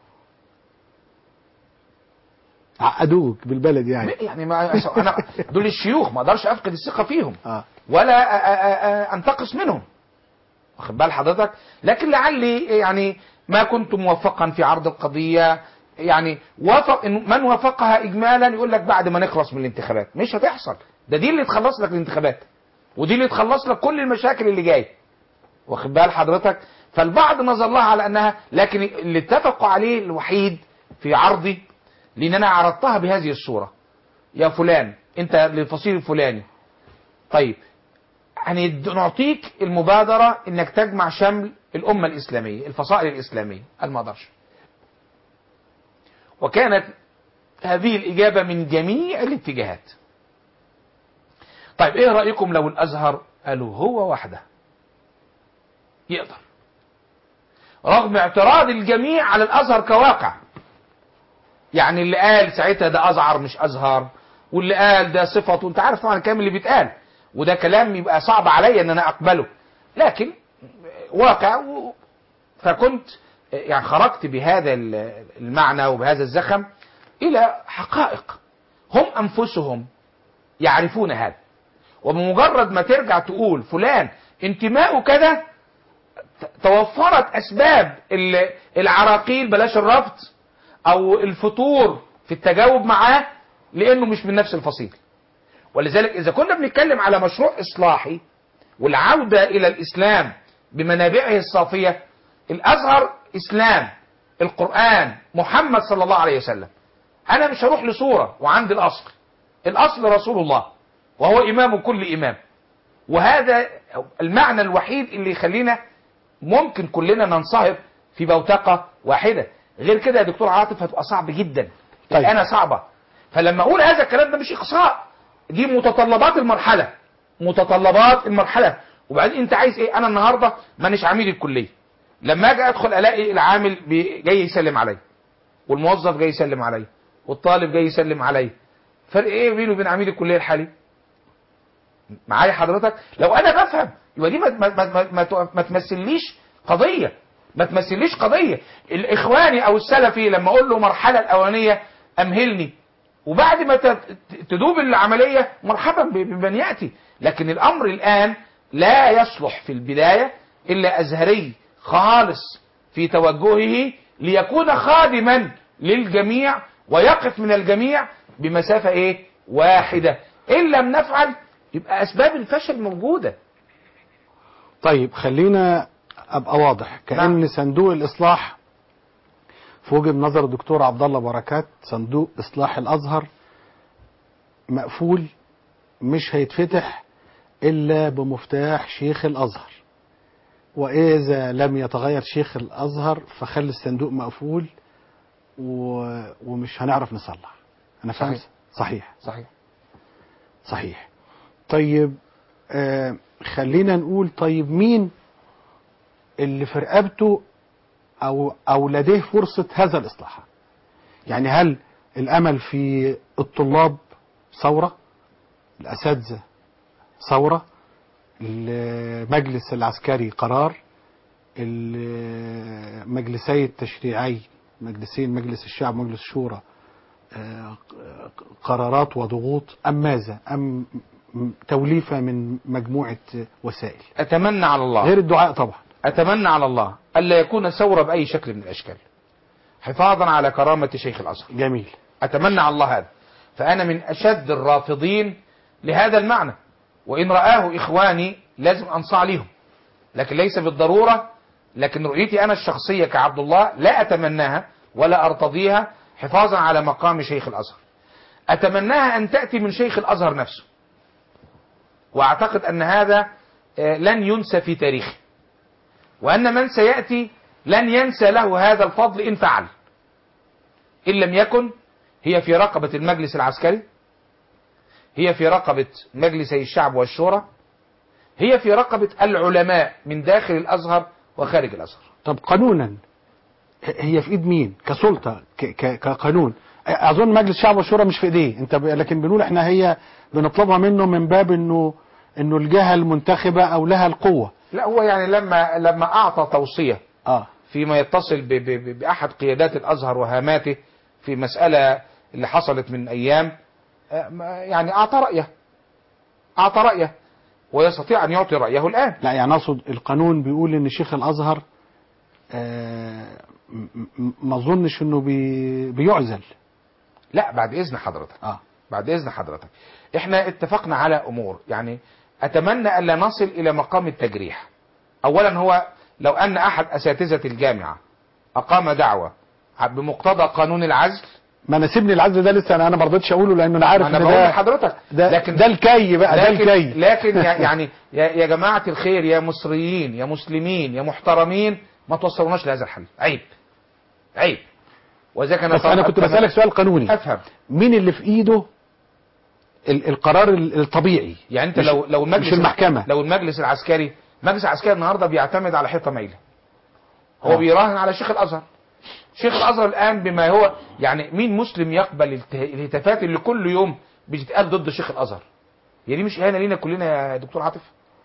Speaker 1: عقدوك بالبلد يعني
Speaker 2: يعني ما أنا دول الشيوخ ما أقدرش أفقد الثقة فيهم
Speaker 1: اه
Speaker 2: ولا أ- أ- أ- انتقص منهم واخد بال حضرتك لكن لعلي يعني ما كنت موفقا في عرض القضيه يعني وافق إن من وافقها اجمالا يقول لك بعد ما نخلص من الانتخابات مش هتحصل ده دي اللي تخلص لك الانتخابات ودي اللي تخلص لك كل المشاكل اللي جايه واخد بال حضرتك فالبعض نظر لها على انها لكن اللي اتفقوا عليه الوحيد في عرضي لان انا عرضتها بهذه الصوره يا فلان انت للفصيل الفلاني طيب يعني د- نعطيك المبادرة انك تجمع شمل الأمة الإسلامية الفصائل الإسلامية قال ما اقدرش وكانت هذه الإجابة من جميع الاتجاهات طيب ايه رأيكم لو الأزهر قالوا هو وحده يقدر رغم اعتراض الجميع على الأزهر كواقع يعني اللي قال ساعتها ده أزعر مش أزهر واللي قال ده صفته انت عارف طبعا الكلام اللي بيتقال وده كلام يبقى صعب عليا ان انا اقبله لكن واقع و... فكنت يعني خرجت بهذا ال- المعنى وبهذا الزخم الى حقائق هم انفسهم يعرفون هذا وبمجرد ما ترجع تقول فلان انتماؤه كذا ت- توفرت اسباب ال- العراقيل بلاش الرفض او الفتور في التجاوب معاه لانه مش من نفس الفصيل ولذلك اذا كنا بنتكلم على مشروع اصلاحي والعوده الى الاسلام بمنابعه الصافيه الازهر اسلام القران محمد صلى الله عليه وسلم انا مش هروح لصوره وعندي الاصل الاصل رسول الله وهو امام كل امام وهذا المعنى الوحيد اللي يخلينا ممكن كلنا ننصهر في بوتقه واحده غير كده يا دكتور عاطف هتبقى صعب جدا
Speaker 1: طيب.
Speaker 2: انا صعبه فلما اقول هذا الكلام ده مش اقصاء دي متطلبات المرحله متطلبات المرحله وبعدين انت عايز ايه انا النهارده مانيش عميد الكليه لما اجي ادخل الاقي العامل بي- جاي يسلم عليا والموظف جاي يسلم عليا والطالب جاي يسلم عليا فرق ايه بينه وبين عميد الكليه الحالي معايا حضرتك لو انا بفهم يبقى دي ما, ما, ما, ما, ما, تو- ما تمثليش قضيه ما تمثليش قضيه الاخواني او السلفي لما اقول له المرحله الاولانيه امهلني وبعد ما ت- تدوب العمليه مرحبا ب- بمن ياتي لكن الامر الان لا يصلح في البدايه الا ازهري خالص في توجهه ليكون خادما للجميع ويقف من الجميع بمسافه ايه واحده ان لم نفعل يبقى اسباب الفشل موجوده
Speaker 1: طيب خلينا ابقى واضح كان
Speaker 2: نعم.
Speaker 1: صندوق الاصلاح في وجهه نظر الدكتور عبد الله بركات صندوق اصلاح الازهر مقفول مش هيتفتح الا بمفتاح شيخ الازهر واذا لم يتغير شيخ الازهر فخلي الصندوق مقفول و... ومش هنعرف نصلح انا فاهم
Speaker 2: صحيح.
Speaker 1: صحيح
Speaker 2: صحيح
Speaker 1: صحيح طيب آه خلينا نقول طيب مين اللي في رقبته او او لديه فرصه هذا الاصلاح يعني هل الامل في الطلاب ثوره الاساتذه ثوره المجلس العسكري قرار المجلسي التشريعي مجلسين مجلس الشعب ومجلس الشورى آه، قرارات وضغوط أم ماذا أم م- توليفة من مجموعة وسائل
Speaker 2: اتمنى على الله
Speaker 1: غير الدعاء طبعا
Speaker 2: أتمنى على الله ألا يكون ثورة بأي شكل من الأشكال حفاظا على كرامة شيخ الأزهر
Speaker 1: جميل
Speaker 2: أتمنى على الله هذا فأنا من أشد الرافضين لهذا المعنى وإن رآه إخواني لازم أنصاع لهم لكن ليس بالضرورة لكن رؤيتي أنا الشخصية كعبد الله لا أتمناها ولا أرتضيها حفاظا على مقام شيخ الأزهر أتمناها أن تأتي من شيخ الأزهر نفسه وأعتقد أن هذا آه، لن ينسى في تاريخه وأن من سيأتي لن ينسى له هذا الفضل إن فعل إن لم يكن هي في رقبة المجلس العسكري هي في رقبة مجلسي الشعب والشورى هي في رقبة العلماء من داخل الأزهر وخارج الأزهر
Speaker 1: طب قانونا ه- هي في ايد مين كسلطة ك- ك- كقانون اظن مجلس الشعب والشورى مش في ايديه انت ب... لكن بنقول احنا هي بنطلبها منه من باب انه انه الجهة المنتخبة او لها القوة
Speaker 2: لا هو يعني لما لما أعطى توصية
Speaker 1: اه
Speaker 2: فيما يتصل ب ب ب بأحد قيادات الأزهر وهاماته في مسألة اللي حصلت من أيام آه، ما- يعني أعطى رأيه أعطى رأيه ويستطيع أن يعطي رأيه الآن
Speaker 1: لا يعني اقصد القانون بيقول ان شيخ الازهر آه م- م- ما اظنش انه بي... بيعزل
Speaker 2: لا بعد إذن حضرتك
Speaker 1: اه
Speaker 2: بعد إذن حضرتك احنا اتفقنا على أمور يعني أتمنى ألا نصل إلى مقام التجريح أولا هو لو أن أحد أساتذة الجامعة أقام دعوة بمقتضى قانون العزل
Speaker 1: ما انا سيبني العزل ده لسه انا انا ما رضيتش اقوله لان انا عارف
Speaker 2: أنا
Speaker 1: ان
Speaker 2: بقول
Speaker 1: ده
Speaker 2: لحضرتك
Speaker 1: ده,
Speaker 2: لكن
Speaker 1: ده الكي بقى ده
Speaker 2: لكن
Speaker 1: الكي
Speaker 2: لكن يا- يعني يا, يا جماعة الخير يا مصريين يا مسلمين يا محترمين ما توصلوناش لهذا الحل عيب عيب وإذا كان
Speaker 1: بس انا كنت بسالك سؤال قانوني
Speaker 2: افهم
Speaker 1: مين اللي في ايده ال- القرار ال- الطبيعي
Speaker 2: يعني انت
Speaker 1: مش-
Speaker 2: لو لو المجلس
Speaker 1: مش المحكمة.
Speaker 2: لو المجلس العسكري المجلس العسكري النهارده بيعتمد على حيطه مايله هو
Speaker 1: آه.
Speaker 2: بيراهن على شيخ الازهر شيخ الازهر الان بما هو يعني مين مسلم يقبل الته- الهتافات اللي كل يوم بتتقال ضد شيخ الازهر يعني دي مش اهانه لينا كلنا يا دكتور عاطف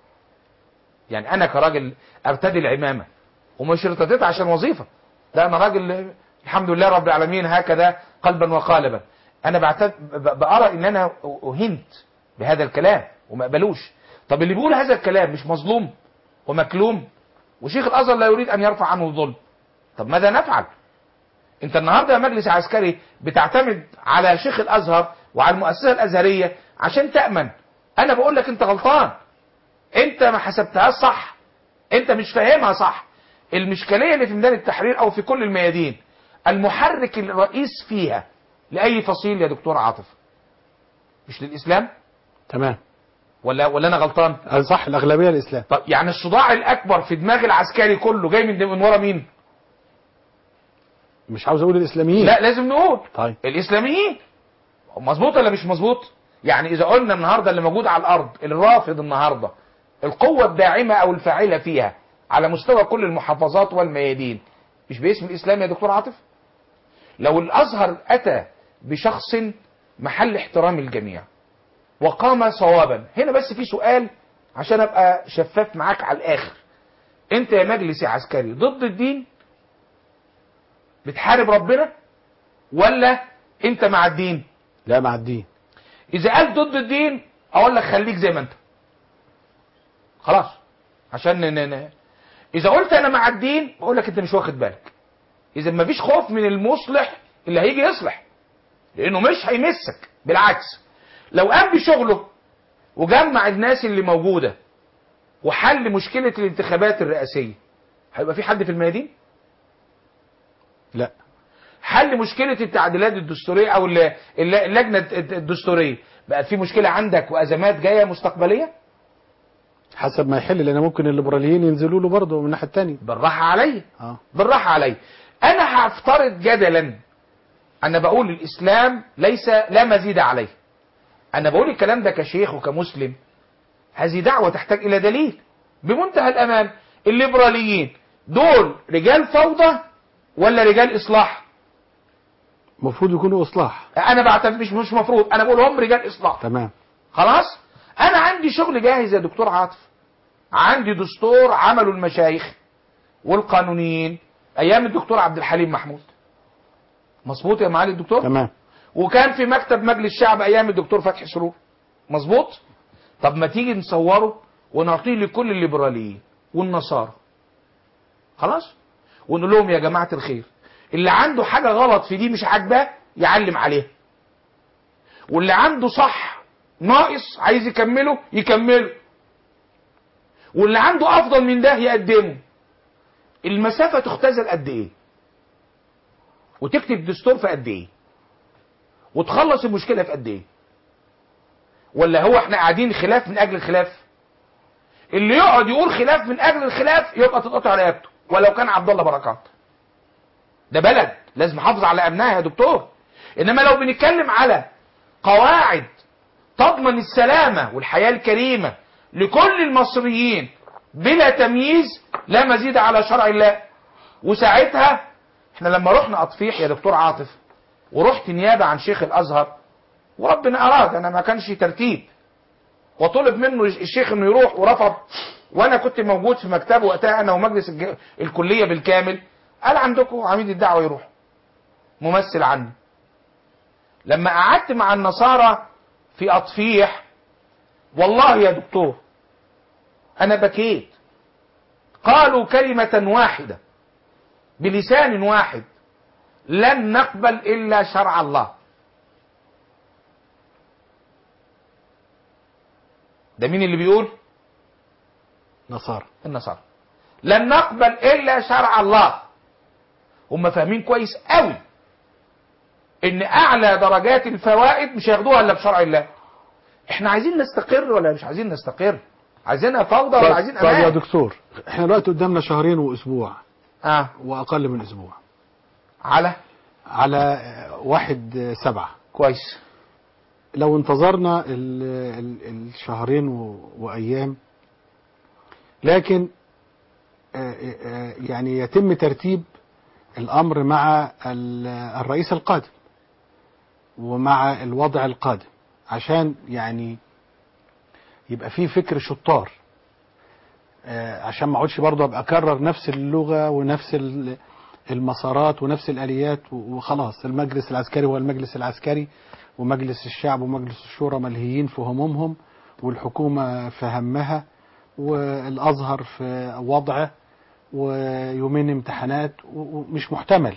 Speaker 2: يعني انا كراجل ارتدي العمامه ومش ارتديتها عشان وظيفه لا انا راجل الحمد لله رب العالمين هكذا قلبا وقالبا انا بعتد ب- بارى ان انا اهنت بهذا الكلام وما قبلوش طب اللي بيقول هذا الكلام مش مظلوم ومكلوم وشيخ الازهر لا يريد ان يرفع عنه الظلم طب ماذا نفعل انت النهارده يا مجلس عسكري بتعتمد على شيخ الازهر وعلى المؤسسه الازهريه عشان تامن انا بقول لك انت غلطان انت ما حسبتهاش صح انت مش فاهمها صح المشكليه اللي في ميدان التحرير او في كل الميادين المحرك الرئيس فيها لاي فصيل يا دكتور عاطف مش للاسلام
Speaker 1: تمام
Speaker 2: ولا ولا انا غلطان
Speaker 1: آه، صح الاغلبيه الاسلام
Speaker 2: طب يعني الصداع الاكبر في دماغ العسكري كله جاي من من ورا مين
Speaker 1: مش عاوز اقول الاسلاميين
Speaker 2: لا لازم نقول
Speaker 1: طيب
Speaker 2: الاسلاميين مظبوط ولا مش مظبوط يعني اذا قلنا النهارده اللي موجود على الارض الرافض النهارده القوه الداعمه او الفاعله فيها على مستوى كل المحافظات والميادين مش باسم الاسلام يا دكتور عاطف لو الازهر اتى بشخص محل احترام الجميع وقام صوابا هنا بس في سؤال عشان ابقى شفاف معاك على الاخر انت يا مجلس يا عسكري ضد الدين بتحارب ربنا ولا انت مع الدين
Speaker 1: لا مع الدين
Speaker 2: اذا قال ضد الدين اقول لك خليك زي ما انت خلاص عشان ن... ن... اذا قلت انا مع الدين بقول لك انت مش واخد بالك اذا ما فيش خوف من المصلح اللي هيجي يصلح لانه مش هيمسك بالعكس لو قام بشغله وجمع الناس اللي موجوده وحل مشكله الانتخابات الرئاسيه هيبقى في حد في الميادين
Speaker 1: لا
Speaker 2: حل مشكله التعديلات الدستوريه او ال- الل- اللجنه الدستوريه بقت في مشكله عندك وازمات جايه مستقبليه
Speaker 1: حسب ما يحل لان ممكن الليبراليين ينزلوا له برضه من الناحيه الثانيه
Speaker 2: بالراحه عليا
Speaker 1: اه
Speaker 2: بالراحه عليا انا هفترض جدلا انا بقول الاسلام ليس لا مزيد عليه انا بقول الكلام ده كشيخ وكمسلم هذه دعوه تحتاج الى دليل بمنتهى الامان الليبراليين دول رجال فوضى ولا رجال اصلاح
Speaker 1: المفروض يكونوا اصلاح
Speaker 2: انا بعتبر مش مش مفروض انا بقول هم رجال اصلاح
Speaker 1: تمام
Speaker 2: خلاص انا عندي شغل جاهز يا دكتور عاطف عندي دستور عمله المشايخ والقانونيين ايام الدكتور عبد الحليم محمود مظبوط يا معالي الدكتور
Speaker 1: تمام
Speaker 2: وكان في مكتب مجلس الشعب ايام الدكتور فتحي سرور مظبوط طب ما تيجي نصوره ونعطيه لكل الليبراليين والنصارى خلاص ونقول لهم يا جماعه الخير اللي عنده حاجه غلط في دي مش عاجباه يعلم عليها واللي عنده صح ناقص عايز يكمله يكمله واللي عنده افضل من ده يقدمه المسافه تختزل قد ايه وتكتب دستور في قد ايه وتخلص المشكله في قد ايه ولا هو احنا قاعدين خلاف من اجل الخلاف اللي يقعد يقول خلاف من اجل الخلاف يبقى تتقطع رقبته ولو كان عبد الله بركات ده بلد لازم نحافظ على امنها يا دكتور انما لو بنتكلم على قواعد تضمن السلامه والحياه الكريمه لكل المصريين بلا تمييز لا مزيد على شرع الله وساعتها احنا لما رحنا اطفيح يا دكتور عاطف ورحت نيابه عن شيخ الازهر وربنا اراد انا ما كانش ترتيب وطلب منه الشيخ انه يروح ورفض وانا كنت موجود في مكتبه وقتها انا ومجلس الج- الكليه بالكامل قال عندكم عميد الدعوه يروح ممثل عني لما قعدت مع النصارى في اطفيح والله يا دكتور انا بكيت قالوا كلمه واحده بلسان واحد لن نقبل الا شرع الله ده مين اللي بيقول
Speaker 1: نصارى
Speaker 2: النصارى لن نقبل الا شرع الله هم فاهمين كويس قوي ان اعلى درجات الفوائد مش هياخدوها الا بشرع الله احنا عايزين نستقر ولا مش عايزين نستقر عايزينها فوضى ولا عايزين
Speaker 1: طيب يا
Speaker 2: امان
Speaker 1: دكتور احنا دلوقتي قدامنا شهرين واسبوع
Speaker 2: اه
Speaker 1: واقل من اسبوع
Speaker 2: على
Speaker 1: على آه، واحد آه، سبعة
Speaker 2: كويس
Speaker 1: لو انتظرنا ال ال الشهرين و- وايام لكن آه، آه، يعني يتم ترتيب الامر مع ال- الرئيس القادم ومع الوضع القادم عشان يعني يبقى في فكر شطار آه، عشان ما اقعدش برضه ابقى اكرر نفس اللغه ونفس ال- المسارات ونفس الاليات و- وخلاص المجلس العسكري هو المجلس العسكري ومجلس الشعب ومجلس الشورى ملهيين في همومهم والحكومه في همها والازهر في وضعه ويومين امتحانات و- ومش محتمل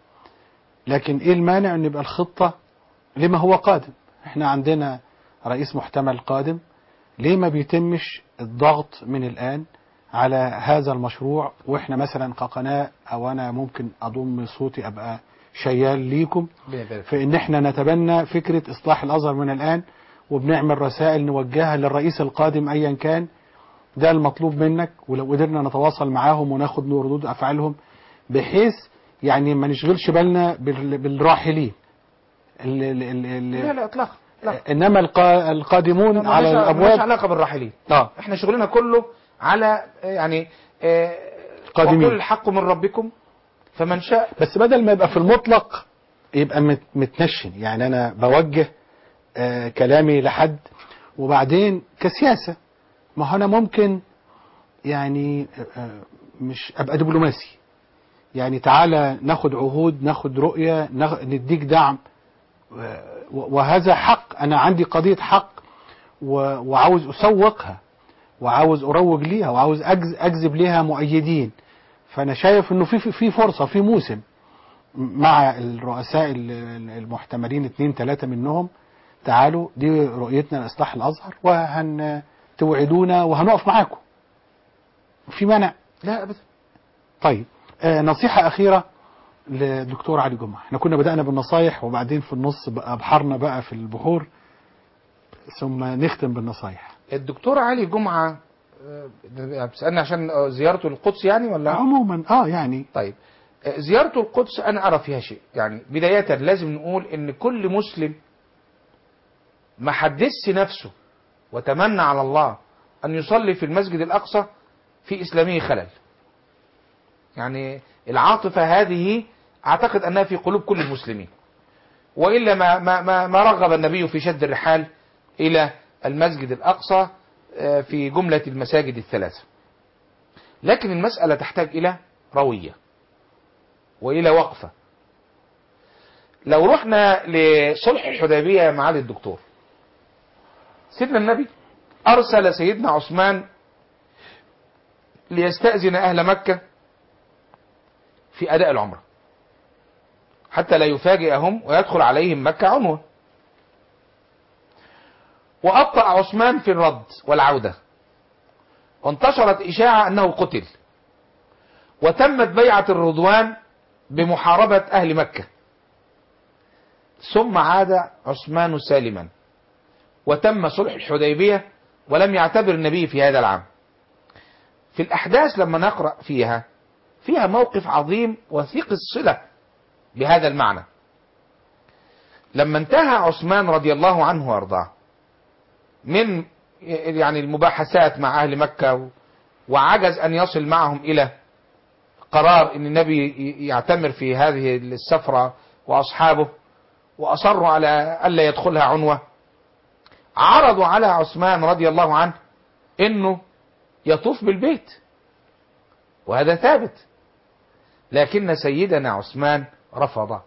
Speaker 1: لكن ايه المانع ان يبقى الخطه لما هو قادم احنا عندنا رئيس محتمل قادم ليه ما بيتمش الضغط من الآن على هذا المشروع واحنا مثلا كقناة او انا ممكن اضم صوتي ابقى شيال ليكم في ان احنا نتبنى فكرة اصلاح الازهر من الان وبنعمل رسائل نوجهها للرئيس القادم ايا كان ده المطلوب منك ولو قدرنا نتواصل معاهم وناخد ردود افعالهم بحيث يعني ما نشغلش بالنا بال- بالراحلين ال- ال- ال- ال-
Speaker 2: لا لا اطلاقا لا
Speaker 1: انما القا- القادمون على
Speaker 2: ملهاش
Speaker 1: الابواب
Speaker 2: علاقه بالراحلين
Speaker 1: اه
Speaker 2: احنا شغلنا كله على آه، يعني آه،
Speaker 1: قادمين.
Speaker 2: وقل الحق من ربكم فمن شاء
Speaker 1: بس بدل ما يبقى في المطلق يبقى مت- متنشن يعني انا بوجه آه كلامي لحد وبعدين كسياسه ما هو انا ممكن يعني آه، آه، مش ابقى دبلوماسي يعني تعالى ناخد عهود ناخد رؤيه ناخ- نديك دعم وهذا حق أنا عندي قضية حق و- وعاوز أسوقها وعاوز أروج ليها وعاوز أجز- أجذب ليها مؤيدين فأنا شايف إنه في في- في فرصة في موسم مع الرؤساء ال- ال- المحتملين اتنين ثلاثة منهم تعالوا دي رؤيتنا لإصلاح الأزهر وهن توعدونا وهنقف معاكم في مانع
Speaker 2: لا ابدا
Speaker 1: طيب آه نصيحة أخيرة لدكتور علي جمعة احنا كنا بدأنا بالنصايح وبعدين في النص بقى بحرنا بقى في البحور ثم نختم بالنصايح
Speaker 2: الدكتور علي جمعة آه، بتسألني عشان آه، زيارته للقدس يعني ولا
Speaker 1: عموما اه يعني
Speaker 2: طيب آه، زيارته القدس أنا أرى فيها شيء يعني بداية لازم نقول إن كل مسلم ما حدثش نفسه وتمنى على الله أن يصلي في المسجد الأقصى في إسلامه خلل يعني العاطفة هذه أعتقد أنها في قلوب كل المسلمين وإلا ما, ما, ما, ما رغب النبي في شد الرحال إلى المسجد الأقصى آه، في جملة المساجد الثلاثة لكن المسألة تحتاج إلى روية وإلى وقفة لو رحنا لصلح الحديبية يا معالي الدكتور سيدنا النبي أرسل سيدنا عثمان ليستأذن أهل مكة في أداء العمرة حتى لا يفاجئهم ويدخل عليهم مكة عنوة وأبطأ عثمان في الرد والعودة وانتشرت إشاعة أنه قتل وتمت بيعة الرضوان بمحاربة أهل مكة ثم عاد عثمان سالما وتم صلح الحديبية ولم يعتبر النبي في هذا العام في الأحداث لما نقرأ فيها فيها موقف عظيم وثيق الصلة بهذا المعنى لما انتهى عثمان رضي الله عنه وارضاه من يعني المباحثات مع أهل مكة وعجز أن يصل معهم إلى قرار أن النبي يعتمر في هذه السفرة وأصحابه وأصروا على ألا يدخلها عنوة عرضوا على عثمان رضي الله عنه أنه يطوف بالبيت وهذا ثابت لكن سيدنا عثمان رفض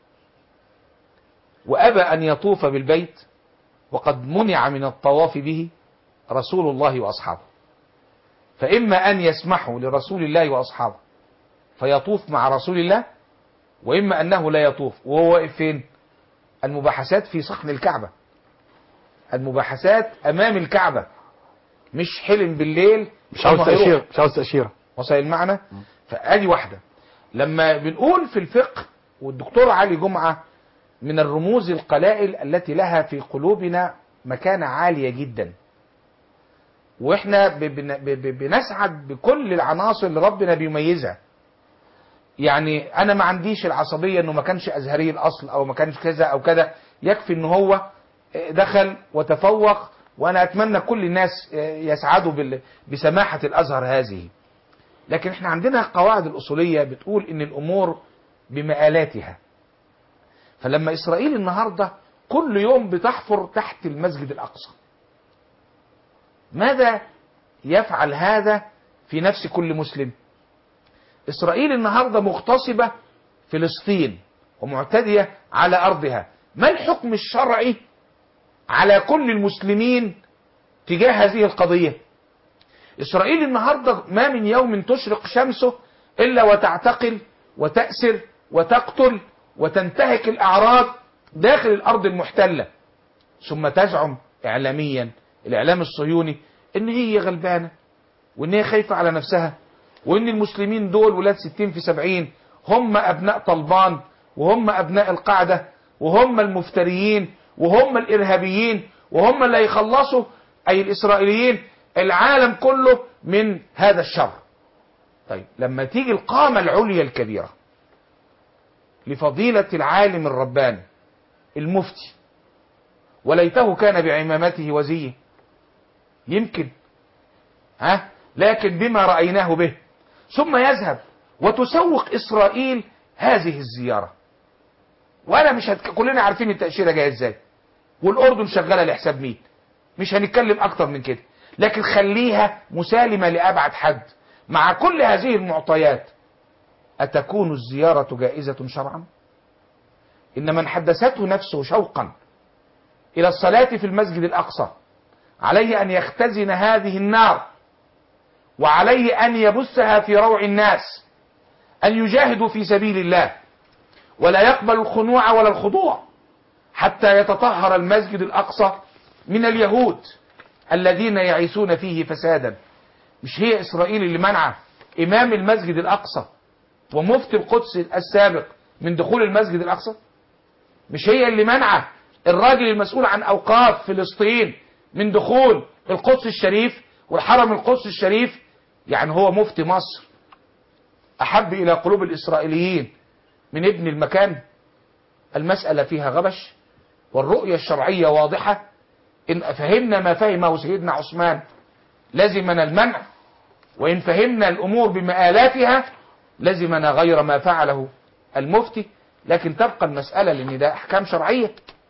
Speaker 2: وأبى أن يطوف بالبيت وقد منع من الطواف به رسول الله وأصحابه فإما أن يسمحوا لرسول الله وأصحابه فيطوف مع رسول الله وإما أنه لا يطوف وهو واقف فين المباحثات في صحن الكعبة المباحثات أمام الكعبة مش حلم بالليل
Speaker 1: مش عاوز
Speaker 2: أما هيروح.
Speaker 1: تأشيرة مش عاوز تأشيرة
Speaker 2: وصل المعنى فادي واحده لما بنقول في الفقه والدكتور علي جمعه من الرموز القلائل التي لها في قلوبنا مكانه عاليه جدا واحنا ب- بن- ب- ب- بنسعد بكل العناصر اللي ربنا بيميزها يعني انا ما عنديش العصبيه انه ما كانش ازهري الاصل او ما كانش كذا او كذا يكفي ان هو دخل وتفوق وانا اتمنى كل الناس يسعدوا بال- بسماحه الازهر هذه لكن احنا عندنا قواعد الأصولية بتقول ان الأمور بمآلاتها فلما إسرائيل النهاردة كل يوم بتحفر تحت المسجد الأقصى ماذا يفعل هذا في نفس كل مسلم إسرائيل النهاردة مغتصبة فلسطين ومعتدية على أرضها ما الحكم الشرعي على كل المسلمين تجاه هذه القضية إسرائيل النهاردة ما من يوم تشرق شمسه إلا وتعتقل وتأسر وتقتل وتنتهك الأعراض داخل الأرض المحتلة ثم تزعم إعلاميا الإعلام الصهيوني إن هي غلبانة وإن هي خايفة على نفسها وإن المسلمين دول ولاد ستين في سبعين هم أبناء طلبان وهم أبناء القاعدة وهم المفتريين وهم الإرهابيين وهم اللي هيخلصوا أي الإسرائيليين العالم كله من هذا الشر طيب لما تيجي القامة العليا الكبيرة لفضيلة العالم الرباني المفتي وليته كان بعمامته وزيه يمكن ها لكن بما رأيناه به ثم يذهب وتسوق إسرائيل هذه الزيارة وأنا مش هتك... كلنا عارفين التأشيرة جاية ازاي والأردن شغالة لحساب مين مش هنتكلم أكتر من كده لكن خليها مسالمة لأبعد حد مع كل هذه المعطيات أتكون الزيارة جائزة شرعا إن من حدثته نفسه شوقا إلى الصلاة في المسجد الأقصى عليه أن يختزن هذه النار وعليه أن يبثها في روع الناس أن يجاهدوا في سبيل الله ولا يقبل الخنوع ولا الخضوع حتى يتطهر المسجد الأقصى من اليهود الذين يعيشون فيه فسادا مش هي إسرائيل اللي منع إمام المسجد الأقصى ومفتي القدس السابق من دخول المسجد الأقصى مش هي اللي منع الراجل المسؤول عن أوقاف فلسطين من دخول القدس الشريف والحرم القدس الشريف يعني هو مفتي مصر أحب إلى قلوب الإسرائيليين من ابن المكان المسألة فيها غبش والرؤية الشرعية واضحة إن فهمنا ما فهمه سيدنا عثمان لزمنا المنع وإن فهمنا الأمور بمآلاتها لزمنا غير ما فعله المفتي لكن تبقى المسألة لأن ده أحكام شرعية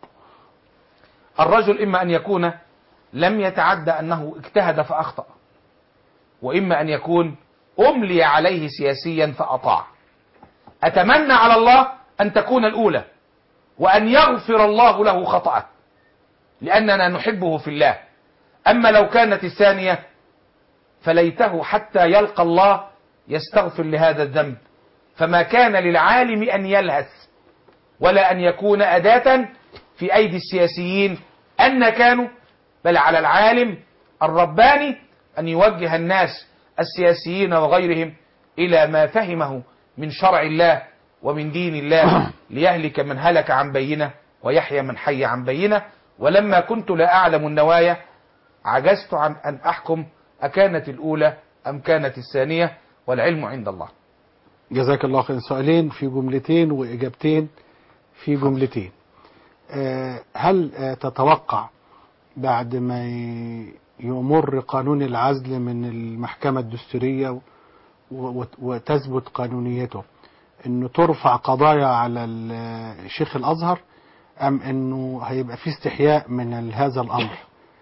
Speaker 2: الرجل إما أن يكون لم يتعدى أنه اجتهد فأخطأ وإما أن يكون أملي عليه سياسيا فأطاع أتمنى على الله أن تكون الأولى وأن يغفر الله له خطأه لأننا نحبه في الله أما لو كانت الثانية فليته حتى يلقى الله يستغفر لهذا الذنب فما كان للعالم أن يلهث ولا أن يكون أداة في أيدي السياسيين أن كانوا بل على العالم الرباني أن يوجه الناس السياسيين وغيرهم إلى ما فهمه من شرع الله ومن دين الله ليهلك من هلك عن بينه ويحيى من حي عن بينه ولما كنت لا أعلم النوايا عجزت عن أن أحكم أكانت الأولى أم كانت الثانية والعلم عند الله
Speaker 1: جزاك الله خير سؤالين في جملتين وإجابتين في جملتين آه، هل آه، تتوقع بعد ما ي- يمر قانون العزل من المحكمة الدستورية و- و- وتثبت قانونيته انه ترفع قضايا على ال- شيخ الازهر ام انه هيبقى في استحياء من ال- هذا الامر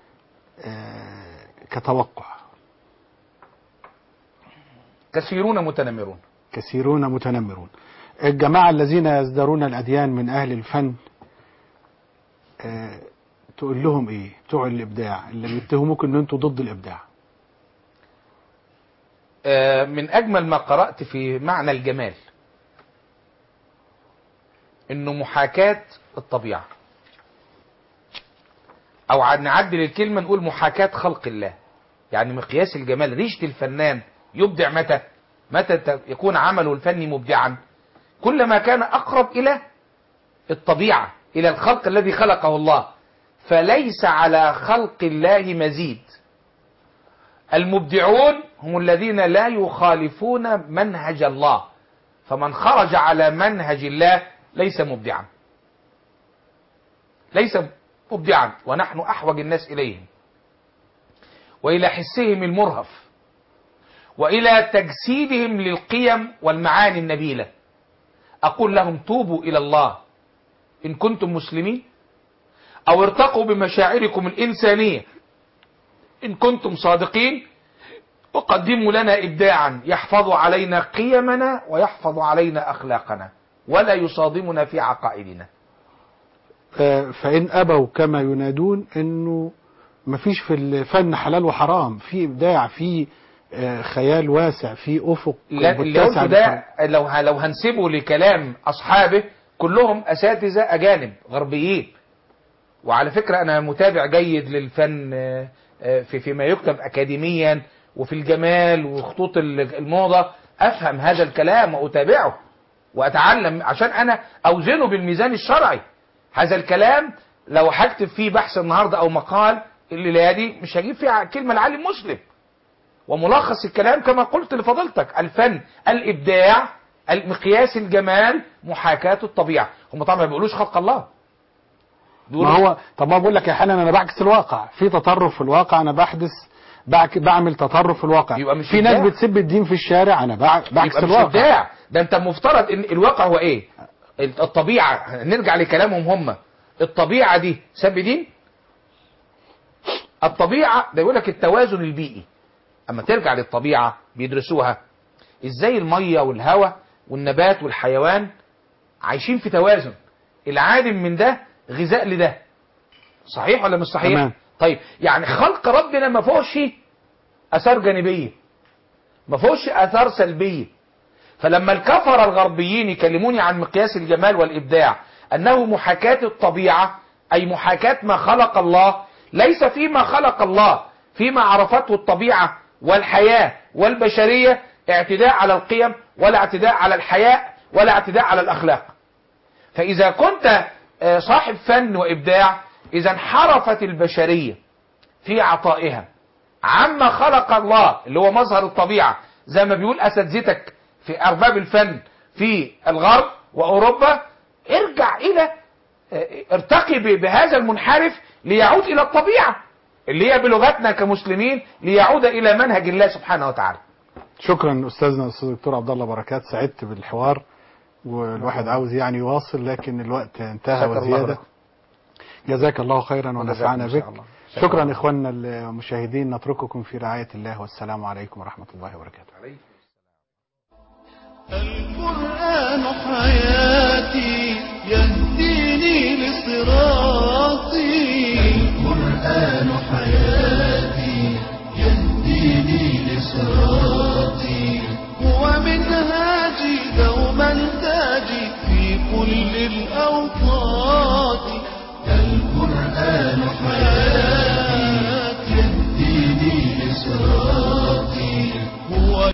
Speaker 1: آه، كتوقع
Speaker 2: كثيرون متنمرون
Speaker 1: كثيرون متنمرون الجماعة الذين يزدرون الأديان من أهل الفن آه، تقول لهم إيه بتوع الإبداع اللي بيتهموك إن أنتوا ضد الإبداع
Speaker 2: آه، من أجمل ما قرأت في معنى الجمال إنه محاكاة الطبيعة أو ع- نعدل الكلمة نقول محاكاة خلق الله يعني مقياس الجمال ريشة الفنان يبدع متى متى ت- يكون عمله الفني مبدعا كلما كان أقرب إلى الطبيعة إلى الخلق الذي خلقه الله فليس على خلق الله مزيد المبدعون هم الذين لا يخالفون منهج الله فمن خرج على منهج الله ليس مبدعا ليس مبدعا ونحن أحوج الناس إليهم وإلى حسهم المرهف وإلى تجسيدهم للقيم والمعاني النبيلة أقول لهم توبوا إلى الله إن كنتم مسلمين أو ارتقوا بمشاعركم الإنسانية إن كنتم صادقين وقدموا لنا إبداعا يحفظ علينا قيمنا ويحفظ علينا أخلاقنا ولا يصادمنا في عقائدنا
Speaker 1: آه، فإن أبوا كما ينادون إنه مفيش في الفن حلال وحرام في إبداع في آه، خيال واسع في أفق
Speaker 2: لا اللي
Speaker 1: متسع
Speaker 2: قلته ده لو ه- لو هنسيبه لكلام أصحابه كلهم أساتذة أجانب غربيين وعلى فكرة أنا متابع جيد للفن آه، آه، في فيما يكتب أكاديميا وفي الجمال وخطوط ال- الموضة أفهم هذا الكلام وأتابعه وأتعلم عشان أنا أوزنه بالميزان الشرعي هذا الكلام لو هكتب فيه بحث النهاردة أو مقال الليلة دي مش هجيب فيه كلمة لعلي مسلم وملخص الكلام كما قلت لفضيلتك الفن الإبداع المقياس الجمال محاكاة الطبيعة هم طبعا ما بيقولوش خلق الله
Speaker 1: ما
Speaker 2: بيقولوا
Speaker 1: هو طب ما بقول لك يا حنان انا بعكس الواقع في تطرف في الواقع انا بحدث بعك بعمل تطرف في الواقع
Speaker 2: يبقى مش
Speaker 1: في ناس
Speaker 2: إبداع.
Speaker 1: بتسب الدين في الشارع انا بع- بعكس
Speaker 2: يبقى مش
Speaker 1: الواقع
Speaker 2: إبداع ده أنت مفترض إن الواقع هو إيه الطبيعة نرجع لكلامهم هم الطبيعة دي سب دين الطبيعة ده يقول لك التوازن البيئي أما ترجع للطبيعة بيدرسوها إزاي المية والهواء والنبات والحيوان عايشين في توازن العادم من ده غذاء لده صحيح ولا مش صحيح
Speaker 1: تمام.
Speaker 2: طيب يعني خلق ربنا ما فيهوش اثار جانبيه ما فيهوش اثار سلبيه فلما الكفر الغربيين يكلموني عن مقياس الجمال والابداع انه محاكاه الطبيعه اي محاكاه ما خلق الله ليس فيما خلق الله فيما عرفته الطبيعه والحياه والبشريه اعتداء على القيم ولا اعتداء على الحياء ولا اعتداء على الاخلاق فإذا كنت آه، صاحب فن وإبداع إذا انحرفت البشرية في عطائها عما خلق الله اللي هو مظهر الطبيعة زي ما بيقول أساتذتك في أرباب الفن في الغرب وأوروبا ارجع إلى آه، ارتقي ب- بهذا المنحرف ليعود إلى الطبيعة اللي هي بلغتنا كمسلمين ليعود إلى منهج الله سبحانه وتعالى
Speaker 1: شكرا استاذنا الاستاذ الدكتور عبد الله بركات سعدت بالحوار والواحد عاوز يعني يواصل لكن الوقت انتهى
Speaker 2: شكر الله
Speaker 1: وزياده
Speaker 2: لكم.
Speaker 1: جزاك الله خيرا ونفعنا
Speaker 2: إن شاء
Speaker 1: بك
Speaker 2: الله. شكرا.
Speaker 1: شكرا اخواننا المشاهدين نترككم في رعايه الله والسلام عليكم ورحمه الله وبركاته
Speaker 3: القرآن حياة